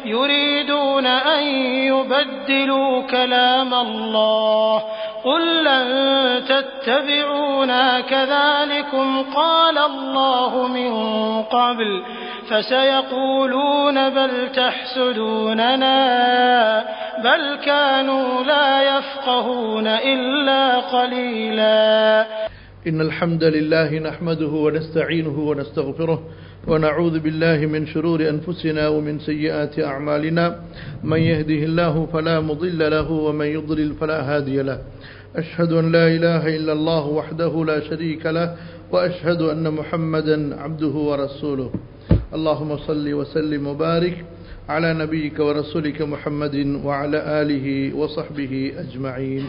يريدون أن يبدلوا كلام الله قل لن تتبعونا كذلكم قال الله من قبل فسيقولون بل تحسدوننا بل كانوا لا يفقهون إلا قليلا إن الحمد لله نحمده ونستعينه ونستغفره ونعوذ بالله من شرور أنفسنا ومن سيئات أعمالنا من يهده الله فلا مضل له ومن يضلل فلا هادي له أشهد أن لا إله إلا الله وحده لا شريك له وأشهد أن محمدا عبده ورسوله اللهم صل وسلم وبارك على نبيك ورسولك محمد وعلى آله وصحبه أجمعين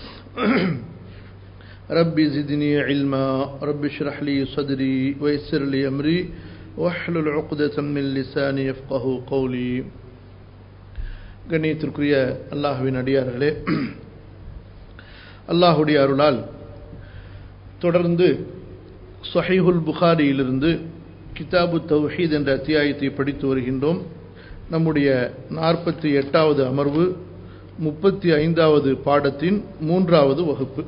ربي زدني علما رب اشرح لي صدري ويسر لي أمري واحلل عقدة من لساني يفقه قولي கண்ணியத்திற்குரிய அல்லாஹுவின் அடியார்களே அல்லாஹுடைய அருளால் தொடர்ந்து சொஹைஹுல் புகாரியிலிருந்து கிதாபு தௌஹீத் என்ற அத்தியாயத்தை படித்து வருகின்றோம் நம்முடைய நாற்பத்தி எட்டாவது அமர்வு முப்பத்தி ஐந்தாவது பாடத்தின் மூன்றாவது வகுப்பு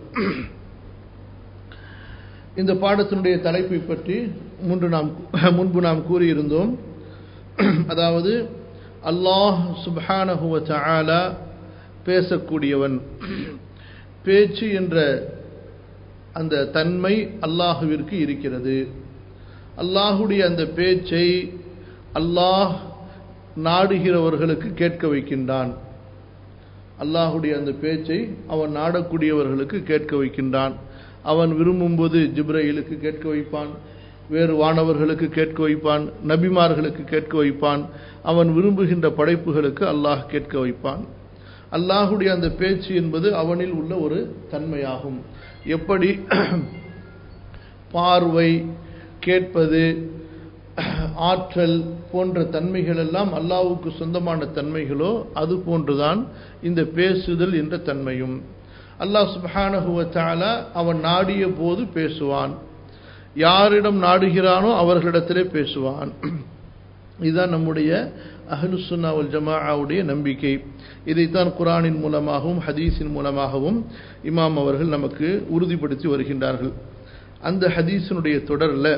இந்த பாடத்தினுடைய தலைப்பை பற்றி முன்பு நாம் முன்பு நாம் கூறியிருந்தோம் அதாவது அல்லாஹ் சுப்ஹானஹுவ தஆலா பேசக்கூடியவன் பேச்சு என்ற அந்த தன்மை அல்லாஹுவிற்கு இருக்கிறது அல்லாஹுடைய அந்த பேச்சை அல்லாஹ் நாடுகிறவர்களுக்கு கேட்க வைக்கின்றான் அல்லாஹுடைய அந்த பேச்சை அவன் நாடக்கூடியவர்களுக்கு கேட்க வைக்கின்றான் அவன் விரும்பும்போது ஜிப்ரையிலுக்கு கேட்க வைப்பான் வேறு வானவர்களுக்கு கேட்க வைப்பான் நபிமார்களுக்கு கேட்க வைப்பான் அவன் விரும்புகின்ற படைப்புகளுக்கு அல்லாஹ் கேட்க வைப்பான் அல்லாஹுடைய அந்த பேச்சு என்பது அவனில் உள்ள ஒரு தன்மையாகும் எப்படி பார்வை கேட்பது ஆற்றல் போன்ற தன்மைகள் எல்லாம் அல்லாவுக்கு சொந்தமான தன்மைகளோ அது போன்றுதான் இந்த பேசுதல் என்ற தன்மையும் அல்லாஹ் சுபஹானஹுவத்தால அவன் நாடிய போது பேசுவான் யாரிடம் நாடுகிறானோ அவர்களிடத்திலே பேசுவான் இதுதான் நம்முடைய அஹ்லுசுன்னாவல் ஜமாவுடைய நம்பிக்கை இதைத்தான் குரானின் மூலமாகவும் ஹதீஸின் மூலமாகவும் இமாம் அவர்கள் நமக்கு உறுதிப்படுத்தி வருகின்றார்கள் அந்த ஹதீஸினுடைய தொடரில்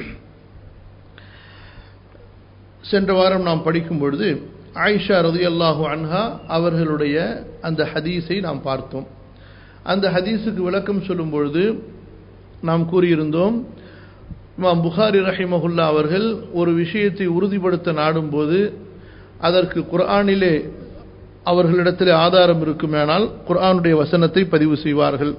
சென்ற வாரம் நாம் படிக்கும் பொழுது ஆயிஷா ரதி அல்லாஹு அன்ஹா அவர்களுடைய அந்த ஹதீஸை நாம் பார்த்தோம் அந்த ஹதீஸுக்கு விளக்கம் சொல்லும் பொழுது நாம் கூறியிருந்தோம் இமாம் புகாரி ரஹிமஹுல்லா அவர்கள் ஒரு விஷயத்தை உறுதிப்படுத்த நாடும்போது அதற்கு குர்ஆனிலே அவர்களிடத்தில் ஆதாரம் இருக்குமேனால் குர்ஆனுடைய வசனத்தை பதிவு செய்வார்கள்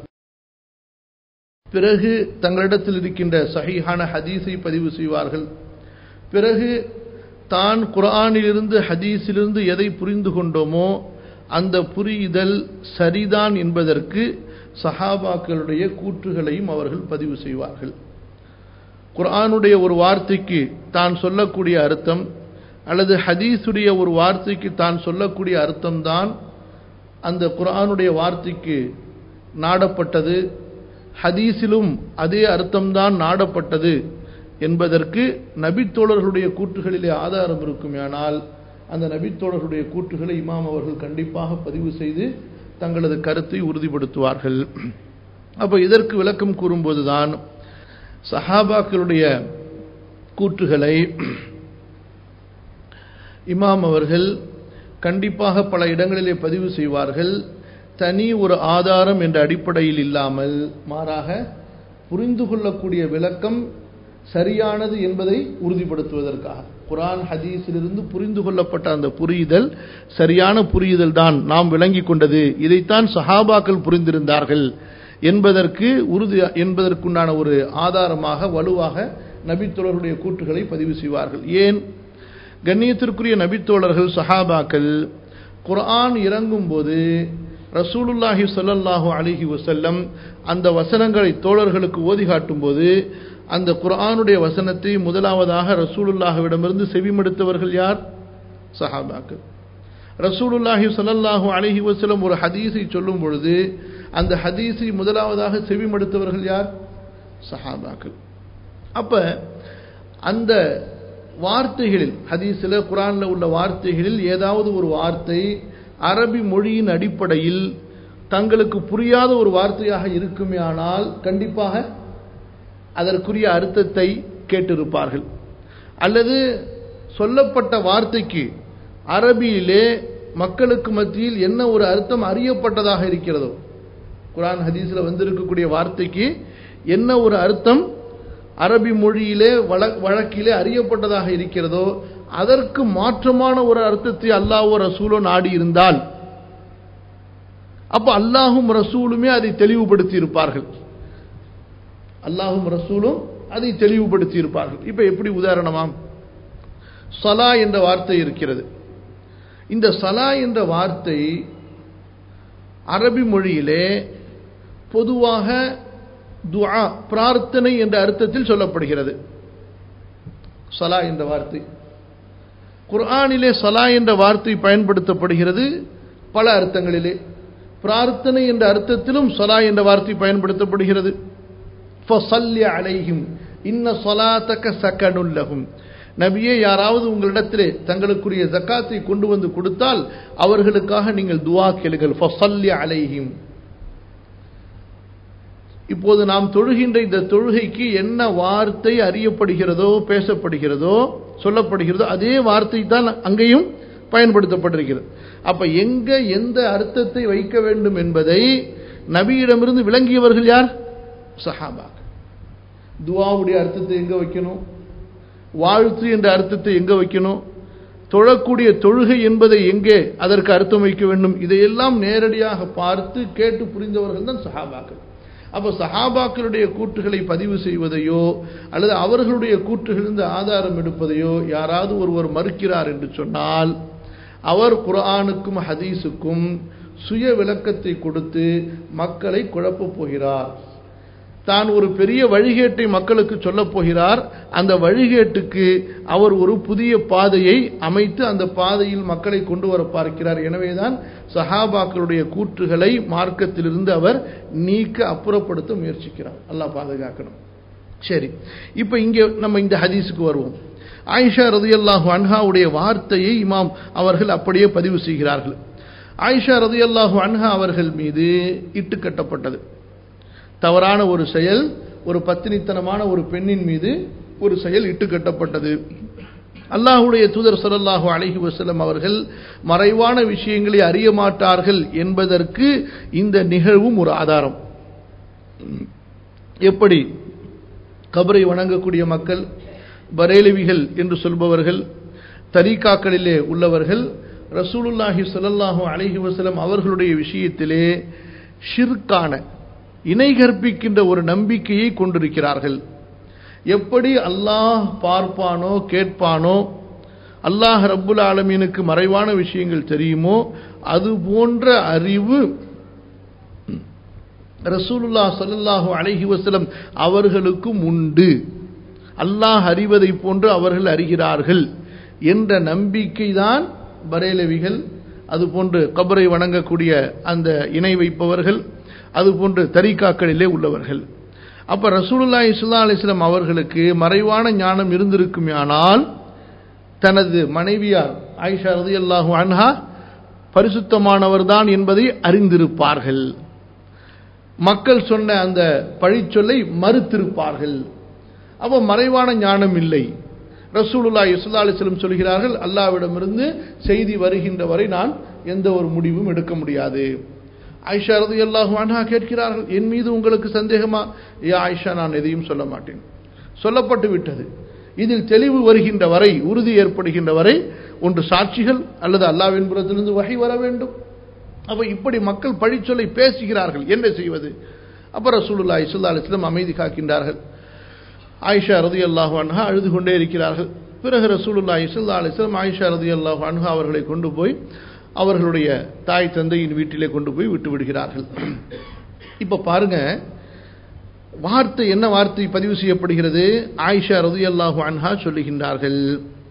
பிறகு தங்களிடத்தில் இருக்கின்ற சஹீஹான ஹதீஸை பதிவு செய்வார்கள் பிறகு தான் குர்ஆனிலிருந்து ஹதீஸிலிருந்து எதை புரிந்து கொண்டோமோ அந்த புரிதல் சரிதான் என்பதற்கு சஹாபாக்களுடைய கூற்றுகளையும் அவர்கள் பதிவு செய்வார்கள் குர்ஆனுடைய ஒரு வார்த்தைக்கு தான் சொல்லக்கூடிய அர்த்தம் அல்லது ஹதீஸுடைய ஒரு வார்த்தைக்கு தான் சொல்லக்கூடிய அர்த்தம்தான் அந்த குர்ஆனுடைய வார்த்தைக்கு நாடப்பட்டது ஹதீஸிலும் அதே அர்த்தம்தான் நாடப்பட்டது என்பதற்கு நபித்தோழர்களுடைய கூற்றுகளிலே ஆதாரம் இருக்குமேனால் அந்த நபித்தோழர்களுடைய கூற்றுகளை இமாம் அவர்கள் கண்டிப்பாக பதிவு செய்து தங்களது கருத்தை உறுதிப்படுத்துவார்கள் அப்போ இதற்கு விளக்கம் கூறும்போதுதான் சஹாபாக்களுடைய கூற்றுகளை இமாம் அவர்கள் கண்டிப்பாக பல இடங்களிலே பதிவு செய்வார்கள் தனி ஒரு ஆதாரம் என்ற அடிப்படையில் இல்லாமல் மாறாக புரிந்து கொள்ளக்கூடிய விளக்கம் சரியானது என்பதை உறுதிப்படுத்துவதற்காக குரான் ஹதீஸிலிருந்து புரிந்து கொள்ளப்பட்ட அந்த புரியுதல் சரியான புரியுதல் தான் நாம் விளங்கி கொண்டது இதைத்தான் சஹாபாக்கள் புரிந்திருந்தார்கள் என்பதற்கு உறுதி என்பதற்குண்டான ஒரு ஆதாரமாக வலுவாக நபித்தோழர்களுடைய கூற்றுகளை பதிவு செய்வார்கள் ஏன் கண்ணியத்திற்குரிய நபித்தோழர்கள் சஹாபாக்கள் குர்ஆன் இறங்கும் போது ரசூலுல்லாஹி சொல்லல்லாஹு அலிஹி வசல்லம் அந்த வசனங்களை தோழர்களுக்கு ஓதி காட்டும் போது அந்த குர்ஆனுடைய வசனத்தை முதலாவதாக ரசூலுல்லாஹுவிடமிருந்து செவிமடுத்தவர்கள் யார் சஹாபாக்கள் ரசூலுல்லாஹி ஸல்லல்லாஹு அலைஹி வஸல்லம் ஒரு ஹதீஸை சொல்லும் பொழுது அந்த ஹதீஸை முதலாவதாக செவிமடுத்தவர்கள் யார் சஹாபாக்கள் அப்ப அந்த வார்த்தைகளில் ஹதீஸில் குரானில் உள்ள வார்த்தைகளில் ஏதாவது ஒரு வார்த்தை அரபி மொழியின் அடிப்படையில் தங்களுக்கு புரியாத ஒரு வார்த்தையாக இருக்குமே ஆனால் கண்டிப்பாக அதற்குரிய அர்த்தத்தை கேட்டிருப்பார்கள் அல்லது சொல்லப்பட்ட வார்த்தைக்கு அரபியிலே மக்களுக்கு மத்தியில் என்ன ஒரு அர்த்தம் அறியப்பட்டதாக இருக்கிறதோ குரான் ஹதீஸில் வந்திருக்கக்கூடிய வார்த்தைக்கு என்ன ஒரு அர்த்தம் அரபி மொழியிலே வழக்கிலே அறியப்பட்டதாக இருக்கிறதோ அதற்கு மாற்றமான ஒரு அர்த்தத்தை அல்லாஹோ ரசூலோ நாடி இருந்தால் அப்போ அல்லாஹும் ரசூலுமே அதை தெளிவுபடுத்தி இருப்பார்கள் அல்லாஹும் ரசூலும் அதை தெளிவுபடுத்தி இருப்பார்கள் இப்போ எப்படி உதாரணமாம் சலா என்ற வார்த்தை இருக்கிறது இந்த சலா என்ற வார்த்தை அரபி மொழியிலே பொதுவாக துஆ பிரார்த்தனை என்ற அர்த்தத்தில் சொல்லப்படுகிறது சலா என்ற வார்த்தை குர்ஆனிலே சலா என்ற வார்த்தை பயன்படுத்தப்படுகிறது பல அர்த்தங்களிலே பிரார்த்தனை என்ற அர்த்தத்திலும் சலா என்ற வார்த்தை பயன்படுத்தப்படுகிறது ஃபஸல்லி அலைஹிம் இன்ன ஸலாத்தக சகனுல்லஹும் நபியே யாராவது உங்களிடத்திலே தங்களுக்குரிய ஜக்காத்தை கொண்டு வந்து கொடுத்தால் அவர்களுக்காக நீங்கள் துவா கேளுங்கள் ஃபஸல்லி அலைஹிம் இப்போது நாம் தொழுகின்ற இந்த தொழுகைக்கு என்ன வார்த்தை அறியப்படுகிறதோ பேசப்படுகிறதோ சொல்லப்படுகிறதோ அதே வார்த்தை தான் அங்கேயும் பயன்படுத்தப்பட்டிருக்கிறது அப்ப எங்க எந்த அர்த்தத்தை வைக்க வேண்டும் என்பதை நபியிடமிருந்து விளங்கியவர்கள் யார் சஹாபா துவாவுடைய அர்த்தத்தை எங்க வைக்கணும் வாழ்த்து என்ற அர்த்தத்தை எங்க வைக்கணும் தொழக்கூடிய தொழுகை என்பதை எங்கே அதற்கு அர்த்தம் வைக்க வேண்டும் இதையெல்லாம் நேரடியாக பார்த்து கேட்டு புரிந்தவர்கள் தான் சஹாபாக்கள் அப்போ சஹாபாக்களுடைய கூற்றுகளை பதிவு செய்வதையோ அல்லது அவர்களுடைய கூற்றுகளிலிருந்து ஆதாரம் எடுப்பதையோ யாராவது ஒருவர் மறுக்கிறார் என்று சொன்னால் அவர் குரானுக்கும் ஹதீஸுக்கும் சுய விளக்கத்தை கொடுத்து மக்களை குழப்பப் போகிறார் தான் ஒரு பெரிய வழிகேட்டை மக்களுக்கு சொல்லப் போகிறார் அந்த வழிகேட்டுக்கு அவர் ஒரு புதிய பாதையை அமைத்து அந்த பாதையில் மக்களை கொண்டு வர பார்க்கிறார் எனவேதான் சஹாபாக்களுடைய கூற்றுகளை மார்க்கத்திலிருந்து அவர் நீக்க அப்புறப்படுத்த முயற்சிக்கிறார் அல்லாஹ் பாதுகாக்கணும் சரி இப்போ இங்கே நம்ம இந்த ஹதீஸுக்கு வருவோம் ஆயிஷா ரதியல்லாஹு அன்ஹாவுடைய வார்த்தையை இமாம் அவர்கள் அப்படியே பதிவு செய்கிறார்கள் ஆயிஷா ரதியல்லாஹு அன்ஹா அவர்கள் மீது இட்டு கட்டப்பட்டது தவறான ஒரு செயல் ஒரு பத்தினித்தனமான ஒரு பெண்ணின் மீது ஒரு செயல் இட்டு கட்டப்பட்டது அல்லாஹுடைய தூதர் சல்லாஹு அலஹி வசலம் அவர்கள் மறைவான விஷயங்களை அறிய மாட்டார்கள் என்பதற்கு இந்த நிகழ்வும் ஒரு ஆதாரம் எப்படி கபரை வணங்கக்கூடிய மக்கள் பரேலுவிகள் என்று சொல்பவர்கள் தரீக்காக்களிலே உள்ளவர்கள் ரசூலுல்லாஹி சொல்லல்லாஹு அலஹி வசலம் அவர்களுடைய விஷயத்திலே ஷிர்கான இணை கற்பிக்கின்ற ஒரு நம்பிக்கையை கொண்டிருக்கிறார்கள் எப்படி அல்லாஹ் பார்ப்பானோ கேட்பானோ அல்லாஹ் ரப்புல் ஆலமீனுக்கு மறைவான விஷயங்கள் தெரியுமோ அது போன்ற அறிவு ரசூலுல்லா சல்லாஹூ அலஹி வசலம் அவர்களுக்கும் உண்டு அல்லாஹ் அறிவதை போன்று அவர்கள் அறிகிறார்கள் என்ற நம்பிக்கை தான் பரேலவிகள் அதுபோன்று கபரை வணங்கக்கூடிய அந்த இணை வைப்பவர்கள் அதுபோன்று தரிகாக்களிலே உள்ளவர்கள் அப்ப ரசூலுல்லா இஸ்லா அலிஸ்லாம் அவர்களுக்கு மறைவான ஞானம் இருந்திருக்குமானால் தனது மனைவியார் ஆயிஷா ரதி அல்லாஹூ அன்ஹா பரிசுத்தமானவர் தான் என்பதை அறிந்திருப்பார்கள் மக்கள் சொன்ன அந்த பழிச்சொல்லை மறுத்திருப்பார்கள் அப்போ மறைவான ஞானம் இல்லை ரசூலுல்லா இஸ்லா அலிஸ்லம் சொல்கிறார்கள் அல்லாவிடமிருந்து செய்தி வருகின்ற வரை நான் எந்த ஒரு முடிவும் எடுக்க முடியாது ஆயிஷா ரது அல்லாஹு அன்ஹா கேட்கிறார்கள் என் மீது உங்களுக்கு சந்தேகமா ஏ ஆயிஷா நான் எதையும் சொல்ல மாட்டேன் சொல்லப்பட்டு விட்டது இதில் தெளிவு வருகின்ற வரை உறுதி ஏற்படுகின்ற வரை ஒன்று சாட்சிகள் அல்லது அல்லாவின் புறத்திலிருந்து வகை வர வேண்டும் அப்ப இப்படி மக்கள் பழிச்சொல்லை பேசுகிறார்கள் என்ன செய்வது அப்ப ரசூலுல்லா இசுல்லா அலிஸ்லம் அமைதி காக்கின்றார்கள் ஆயிஷா ரதி அல்லாஹு அன்ஹா அழுது கொண்டே இருக்கிறார்கள் பிறகு ரசூலுல்லா இசுல்லா அலிஸ்லம் ஆயிஷா ரதி அல்லாஹு அன்ஹா அவர்களை கொண்டு போய் அவர்களுடைய தாய் தந்தையின் வீட்டிலே கொண்டு போய் விட்டு விடுகிறார்கள் இப்ப பாருங்க வார்த்தை என்ன வார்த்தை பதிவு செய்யப்படுகிறது ஆயிஷா ரதி அல்லாஹு அன்ஹா சொல்லுகின்றார்கள்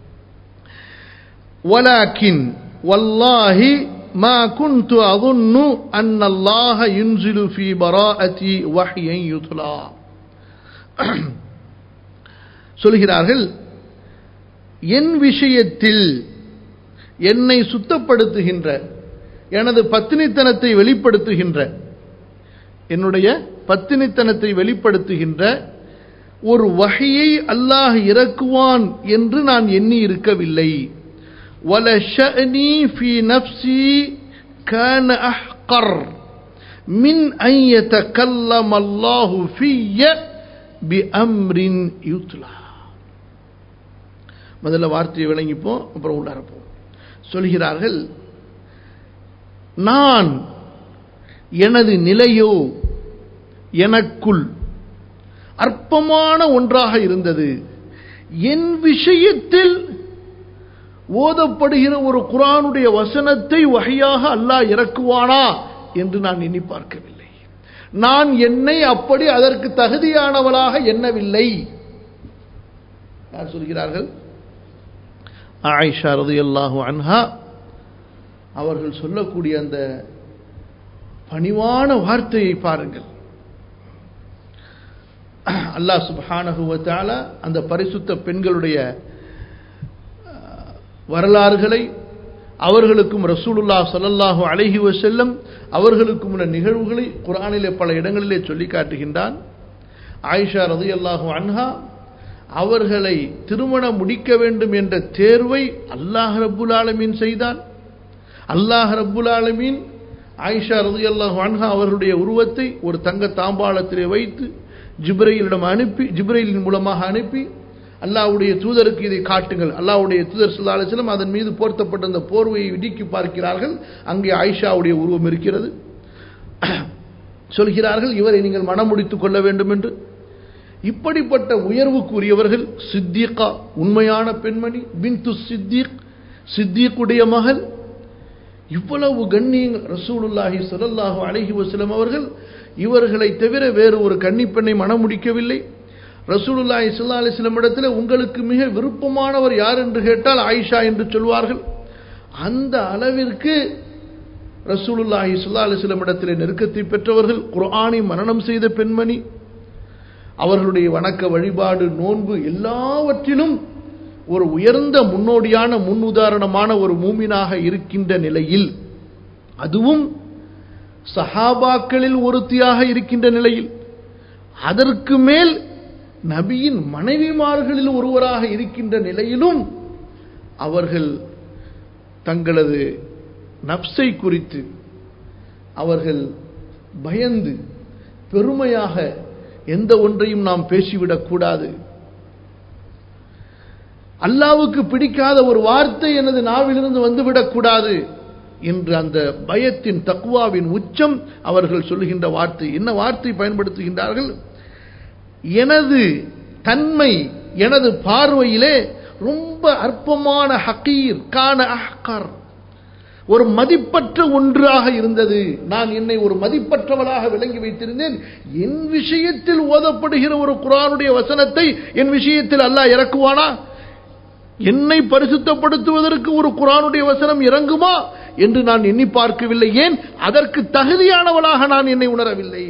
வலாக்கின் வல்லாஹி ما كنت أظن أن الله ينزل في براءتي وحيا يطلع சொல்கிறார்கள் என் விஷயத்தில் என்னை சுத்தப்படுத்துகின்ற எனது பத்தினித்தனத்தை வெளிப்படுத்துகின்ற என்னுடைய பத்தினித்தனத்தை வெளிப்படுத்துகின்ற ஒரு வகையை அல்லாஹ் இறக்குவான் என்று நான் எண்ணி இருக்கவில்லை وَلَشَأْنِي فِي نَفْسِي كَانَ أَحْقَرَ مِنْ أَنْ يَتَكَلَّمَ اللَّهُ فِيَّ بِأَمْرٍ يُتْلَى முதல்ல வார்த்தையை விளங்கிப்போம் அப்புறம் உள்ளாரப்போம் சொல்கிறார்கள் நான் எனது நிலையோ எனக்குள் அற்பமான ஒன்றாக இருந்தது என் விஷயத்தில் ஓதப்படுகிற ஒரு குரானுடைய வசனத்தை வகையாக அல்லாஹ் இறக்குவானா என்று நான் எண்ணி பார்க்கவில்லை நான் என்னை அப்படி அதற்கு தகுதியானவளாக எண்ணவில்லை யார் சொல்கிறார்கள் ஆயிஷா ரதியல்லாஹு அன்ஹா அவர்கள் சொல்லக்கூடிய அந்த பணிவான வார்த்தையை பாருங்கள் அல்லாஹ் சுப்ஹானஹு வ தஆலா அந்த பரிசுத்த பெண்களுடைய வரலாறுகளை அவர்களுக்கும் ரசூலுல்லா ஸல்லல்லாஹு அலைஹி வஸல்லம் அவர்களுக்கும் உள்ள நிகழ்வுகளை குர்ஆனிலே பல இடங்களிலே சொல்லி காட்டுகின்றான் ஆயிஷா ரதியல்லாஹு அன்ஹா அவர்களை திருமணம் முடிக்க வேண்டும் என்ற தேர்வை அல்லாஹ் ரப்புல் ஆலமீன் செய்தான் அல்லாஹ் ரப்புல் ஆலமீன் ஆயிஷா ரதியல்லாஹு அன்ஹா அவர்களுடைய உருவத்தை ஒரு தங்க தாம்பாளத்திலே வைத்து ஜிப்ரையிலிடம் அனுப்பி ஜிப்ரைலின் மூலமாக அனுப்பி அல்லாஹ்வுடைய தூதருக்கு இதை காட்டுங்கள் அல்லாஹ்வுடைய தூதர் ஸல்லல்லாஹு அலைஹி வஸல்லம் அதன் மீது போர்த்தப்பட்ட அந்த போர்வையை இடுக்கி பார்க்கிறார்கள் அங்கே ஆயிஷாவுடைய உருவம் இருக்கிறது சொல்கிறார்கள் இவரை நீங்கள் மனம் முடித்துக் கொள்ள வேண்டும் என்று இப்படிப்பட்ட உயர்வுக்குரியவர்கள் சித்திகா உண்மையான பெண்மணி பின்து சித்திக் சித்திக்குடைய மகள் இவ்வளவு கண்ணியங்கள் ரசூலுல்லாஹி ஸல்லல்லாஹு அலைஹி வஸல்லம் அவர்கள் இவர்களை தவிர வேறு ஒரு கன்னிப்பெண்ணை மனம் முடிக்கவில்லை ரசூலுல்லாஹி ஸல்லல்லாஹு அலைஹி வஸல்லம் இடத்தில் உங்களுக்கு மிக விருப்பமானவர் யார் என்று கேட்டால் ஆயிஷா என்று சொல்வார்கள் அந்த அளவிற்கு ரசூலுல்லாஹி ஸல்லல்லாஹு அலைஹி வஸல்லம் இடத்தில் நெருக்கத்தை பெற்றவர்கள் குர்ஆனை மனனம் செய்த பெண்மணி அவர்களுடைய வணக்க வழிபாடு நோன்பு எல்லாவற்றிலும் ஒரு உயர்ந்த முன்னோடியான முன் உதாரணமான ஒரு மூமினாக இருக்கின்ற நிலையில் அதுவும் சஹாபாக்களில் ஒருத்தியாக இருக்கின்ற நிலையில் அதற்கு மேல் நபியின் மனைவிமார்களில் ஒருவராக இருக்கின்ற நிலையிலும் அவர்கள் தங்களது நப்சை குறித்து அவர்கள் பயந்து பெருமையாக எந்த ஒன்றையும் நாம் பேசிவிடக் கூடாது அல்லாவுக்கு பிடிக்காத ஒரு வார்த்தை எனது நாவிலிருந்து வந்துவிடக் கூடாது என்று அந்த பயத்தின் தக்குவாவின் உச்சம் அவர்கள் சொல்லுகின்ற வார்த்தை என்ன வார்த்தை பயன்படுத்துகின்றார்கள் எனது தன்மை எனது பார்வையிலே ரொம்ப அற்பமான ஹக்கீர் கான அஹ்கர் ஒரு மதிப்பற்ற ஒன்றாக இருந்தது நான் என்னை ஒரு மதிப்பற்றவளாக விளங்கி வைத்திருந்தேன் என் விஷயத்தில் ஓதப்படுகிற ஒரு குரானுடைய வசனத்தை என் விஷயத்தில் அல்லாஹ் இறக்குவானா என்னை பரிசுத்தப்படுத்துவதற்கு ஒரு குரானுடைய வசனம் இறங்குமா என்று நான் எண்ணி பார்க்கவில்லை ஏன் அதற்கு தகுதியானவளாக நான் என்னை உணரவில்லை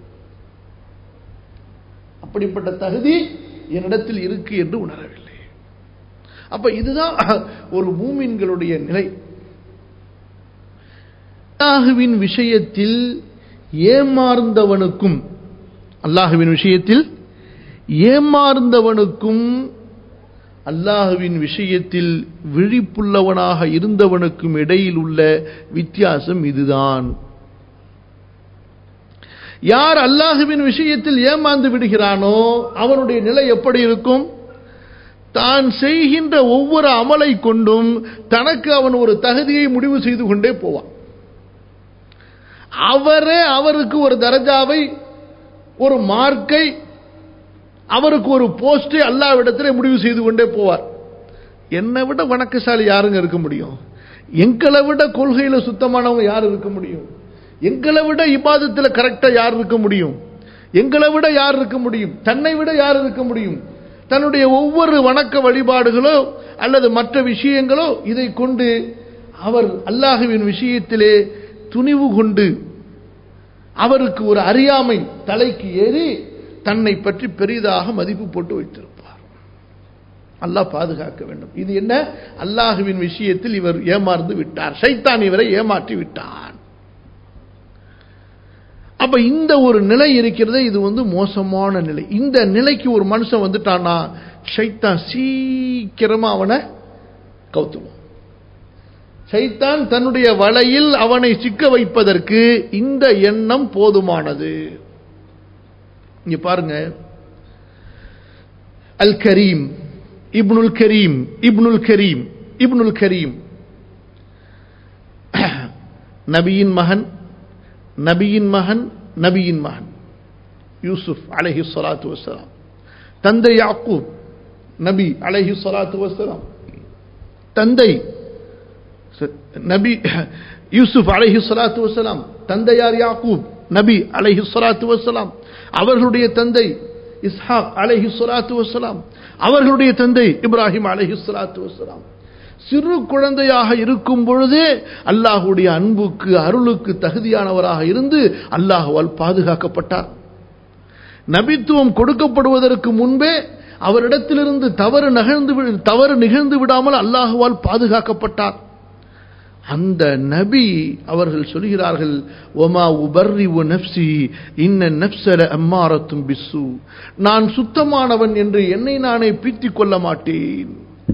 அப்படிப்பட்ட தகுதி என்னிடத்தில் இருக்கு என்று உணரவில்லை அப்ப இதுதான் ஒரு மூமின்களுடைய நிலை அல்லாஹுவின் விஷயத்தில் ஏமாறுந்தவனுக்கும் அல்லாஹுவின் விஷயத்தில் ஏமாறுந்தவனுக்கும் அல்லாஹுவின் விஷயத்தில் விழிப்புள்ளவனாக இருந்தவனுக்கும் இடையில் உள்ள வித்தியாசம் இதுதான் யார் அல்லாஹுவின் விஷயத்தில் ஏமாந்து விடுகிறானோ அவனுடைய நிலை எப்படி இருக்கும் தான் செய்கின்ற ஒவ்வொரு அமலை கொண்டும் தனக்கு அவன் ஒரு தகுதியை முடிவு செய்து கொண்டே போவான் அவரே அவருக்கு ஒரு தரஜாவை ஒரு மார்க்கை அவருக்கு ஒரு போஸ்டை அல்லாவிடத்தில் முடிவு செய்து கொண்டே போவார் என்னை விட வணக்கசாலி யாருங்க இருக்க முடியும் எங்களை விட கொள்கையில சுத்தமானவங்க யார் இருக்க முடியும் எங்களை விட இபாதத்தில் கரெக்டா யார் இருக்க முடியும் எங்களை விட யார் இருக்க முடியும் தன்னை விட யார் இருக்க முடியும் தன்னுடைய ஒவ்வொரு வணக்க வழிபாடுகளோ அல்லது மற்ற விஷயங்களோ இதை கொண்டு அவர் அல்லாஹுவின் விஷயத்திலே துணிவு கொண்டு அவருக்கு ஒரு அறியாமை தலைக்கு ஏறி தன்னை பற்றி பெரிதாக மதிப்பு போட்டு வைத்திருப்பார் அல்லாஹ் பாதுகாக்க வேண்டும் இது என்ன அல்லாஹுவின் விஷயத்தில் இவர் ஏமாந்து விட்டார் ஷைத்தான் இவரை ஏமாற்றி விட்டான் அப்ப இந்த ஒரு நிலை இருக்கிறது இது வந்து மோசமான நிலை இந்த நிலைக்கு ஒரு மனுஷன் வந்துட்டான்னா ஷைத்தான் சீக்கிரமா அவனை கவுத்துவான் சைத்தான் தன்னுடைய வலையில் அவனை சிக்க வைப்பதற்கு இந்த எண்ணம் போதுமானது இங்க பாருங்க அல் கரீம் இப்னுல் கரீம் இப்னுல் கரீம் இப்னுல் கரீம் நபியின் மகன் நபியின் மகன் நபியின் மகன் யூசுப் அலஹி சலாத்து வசலாம் தந்தை யாக்கூப் நபி அலஹி சலாத்து வசலாம் தந்தை நபி யூசுப் அலஹி சலாத்து வசலாம் தந்தையார் யாக்கூப் நபி அலஹி சலாத்து வசலாம் அவர்களுடைய தந்தை இஸ்ஹாக் அலஹி சலாத்து வசலாம் அவர்களுடைய தந்தை இப்ராஹிம் அலஹி சலாத்து வசலாம் சிறு குழந்தையாக இருக்கும் பொழுதே அல்லாஹுடைய அன்புக்கு அருளுக்கு தகுதியானவராக இருந்து அல்லாஹுவால் பாதுகாக்கப்பட்டார் நபித்துவம் கொடுக்கப்படுவதற்கு முன்பே அவரிடத்திலிருந்து தவறு நகர்ந்து தவறு நிகழ்ந்து விடாமல் அல்லாஹுவால் பாதுகாக்கப்பட்டார் அந்த நபி அவர்கள் சொல்கிறார்கள் ஒமா உபர்ரி ஒ நப்சி இன்ன நப்சல அம்மாரத்தும் பிசு நான் சுத்தமானவன் என்று என்னை நானே பீத்திக் கொள்ள மாட்டேன்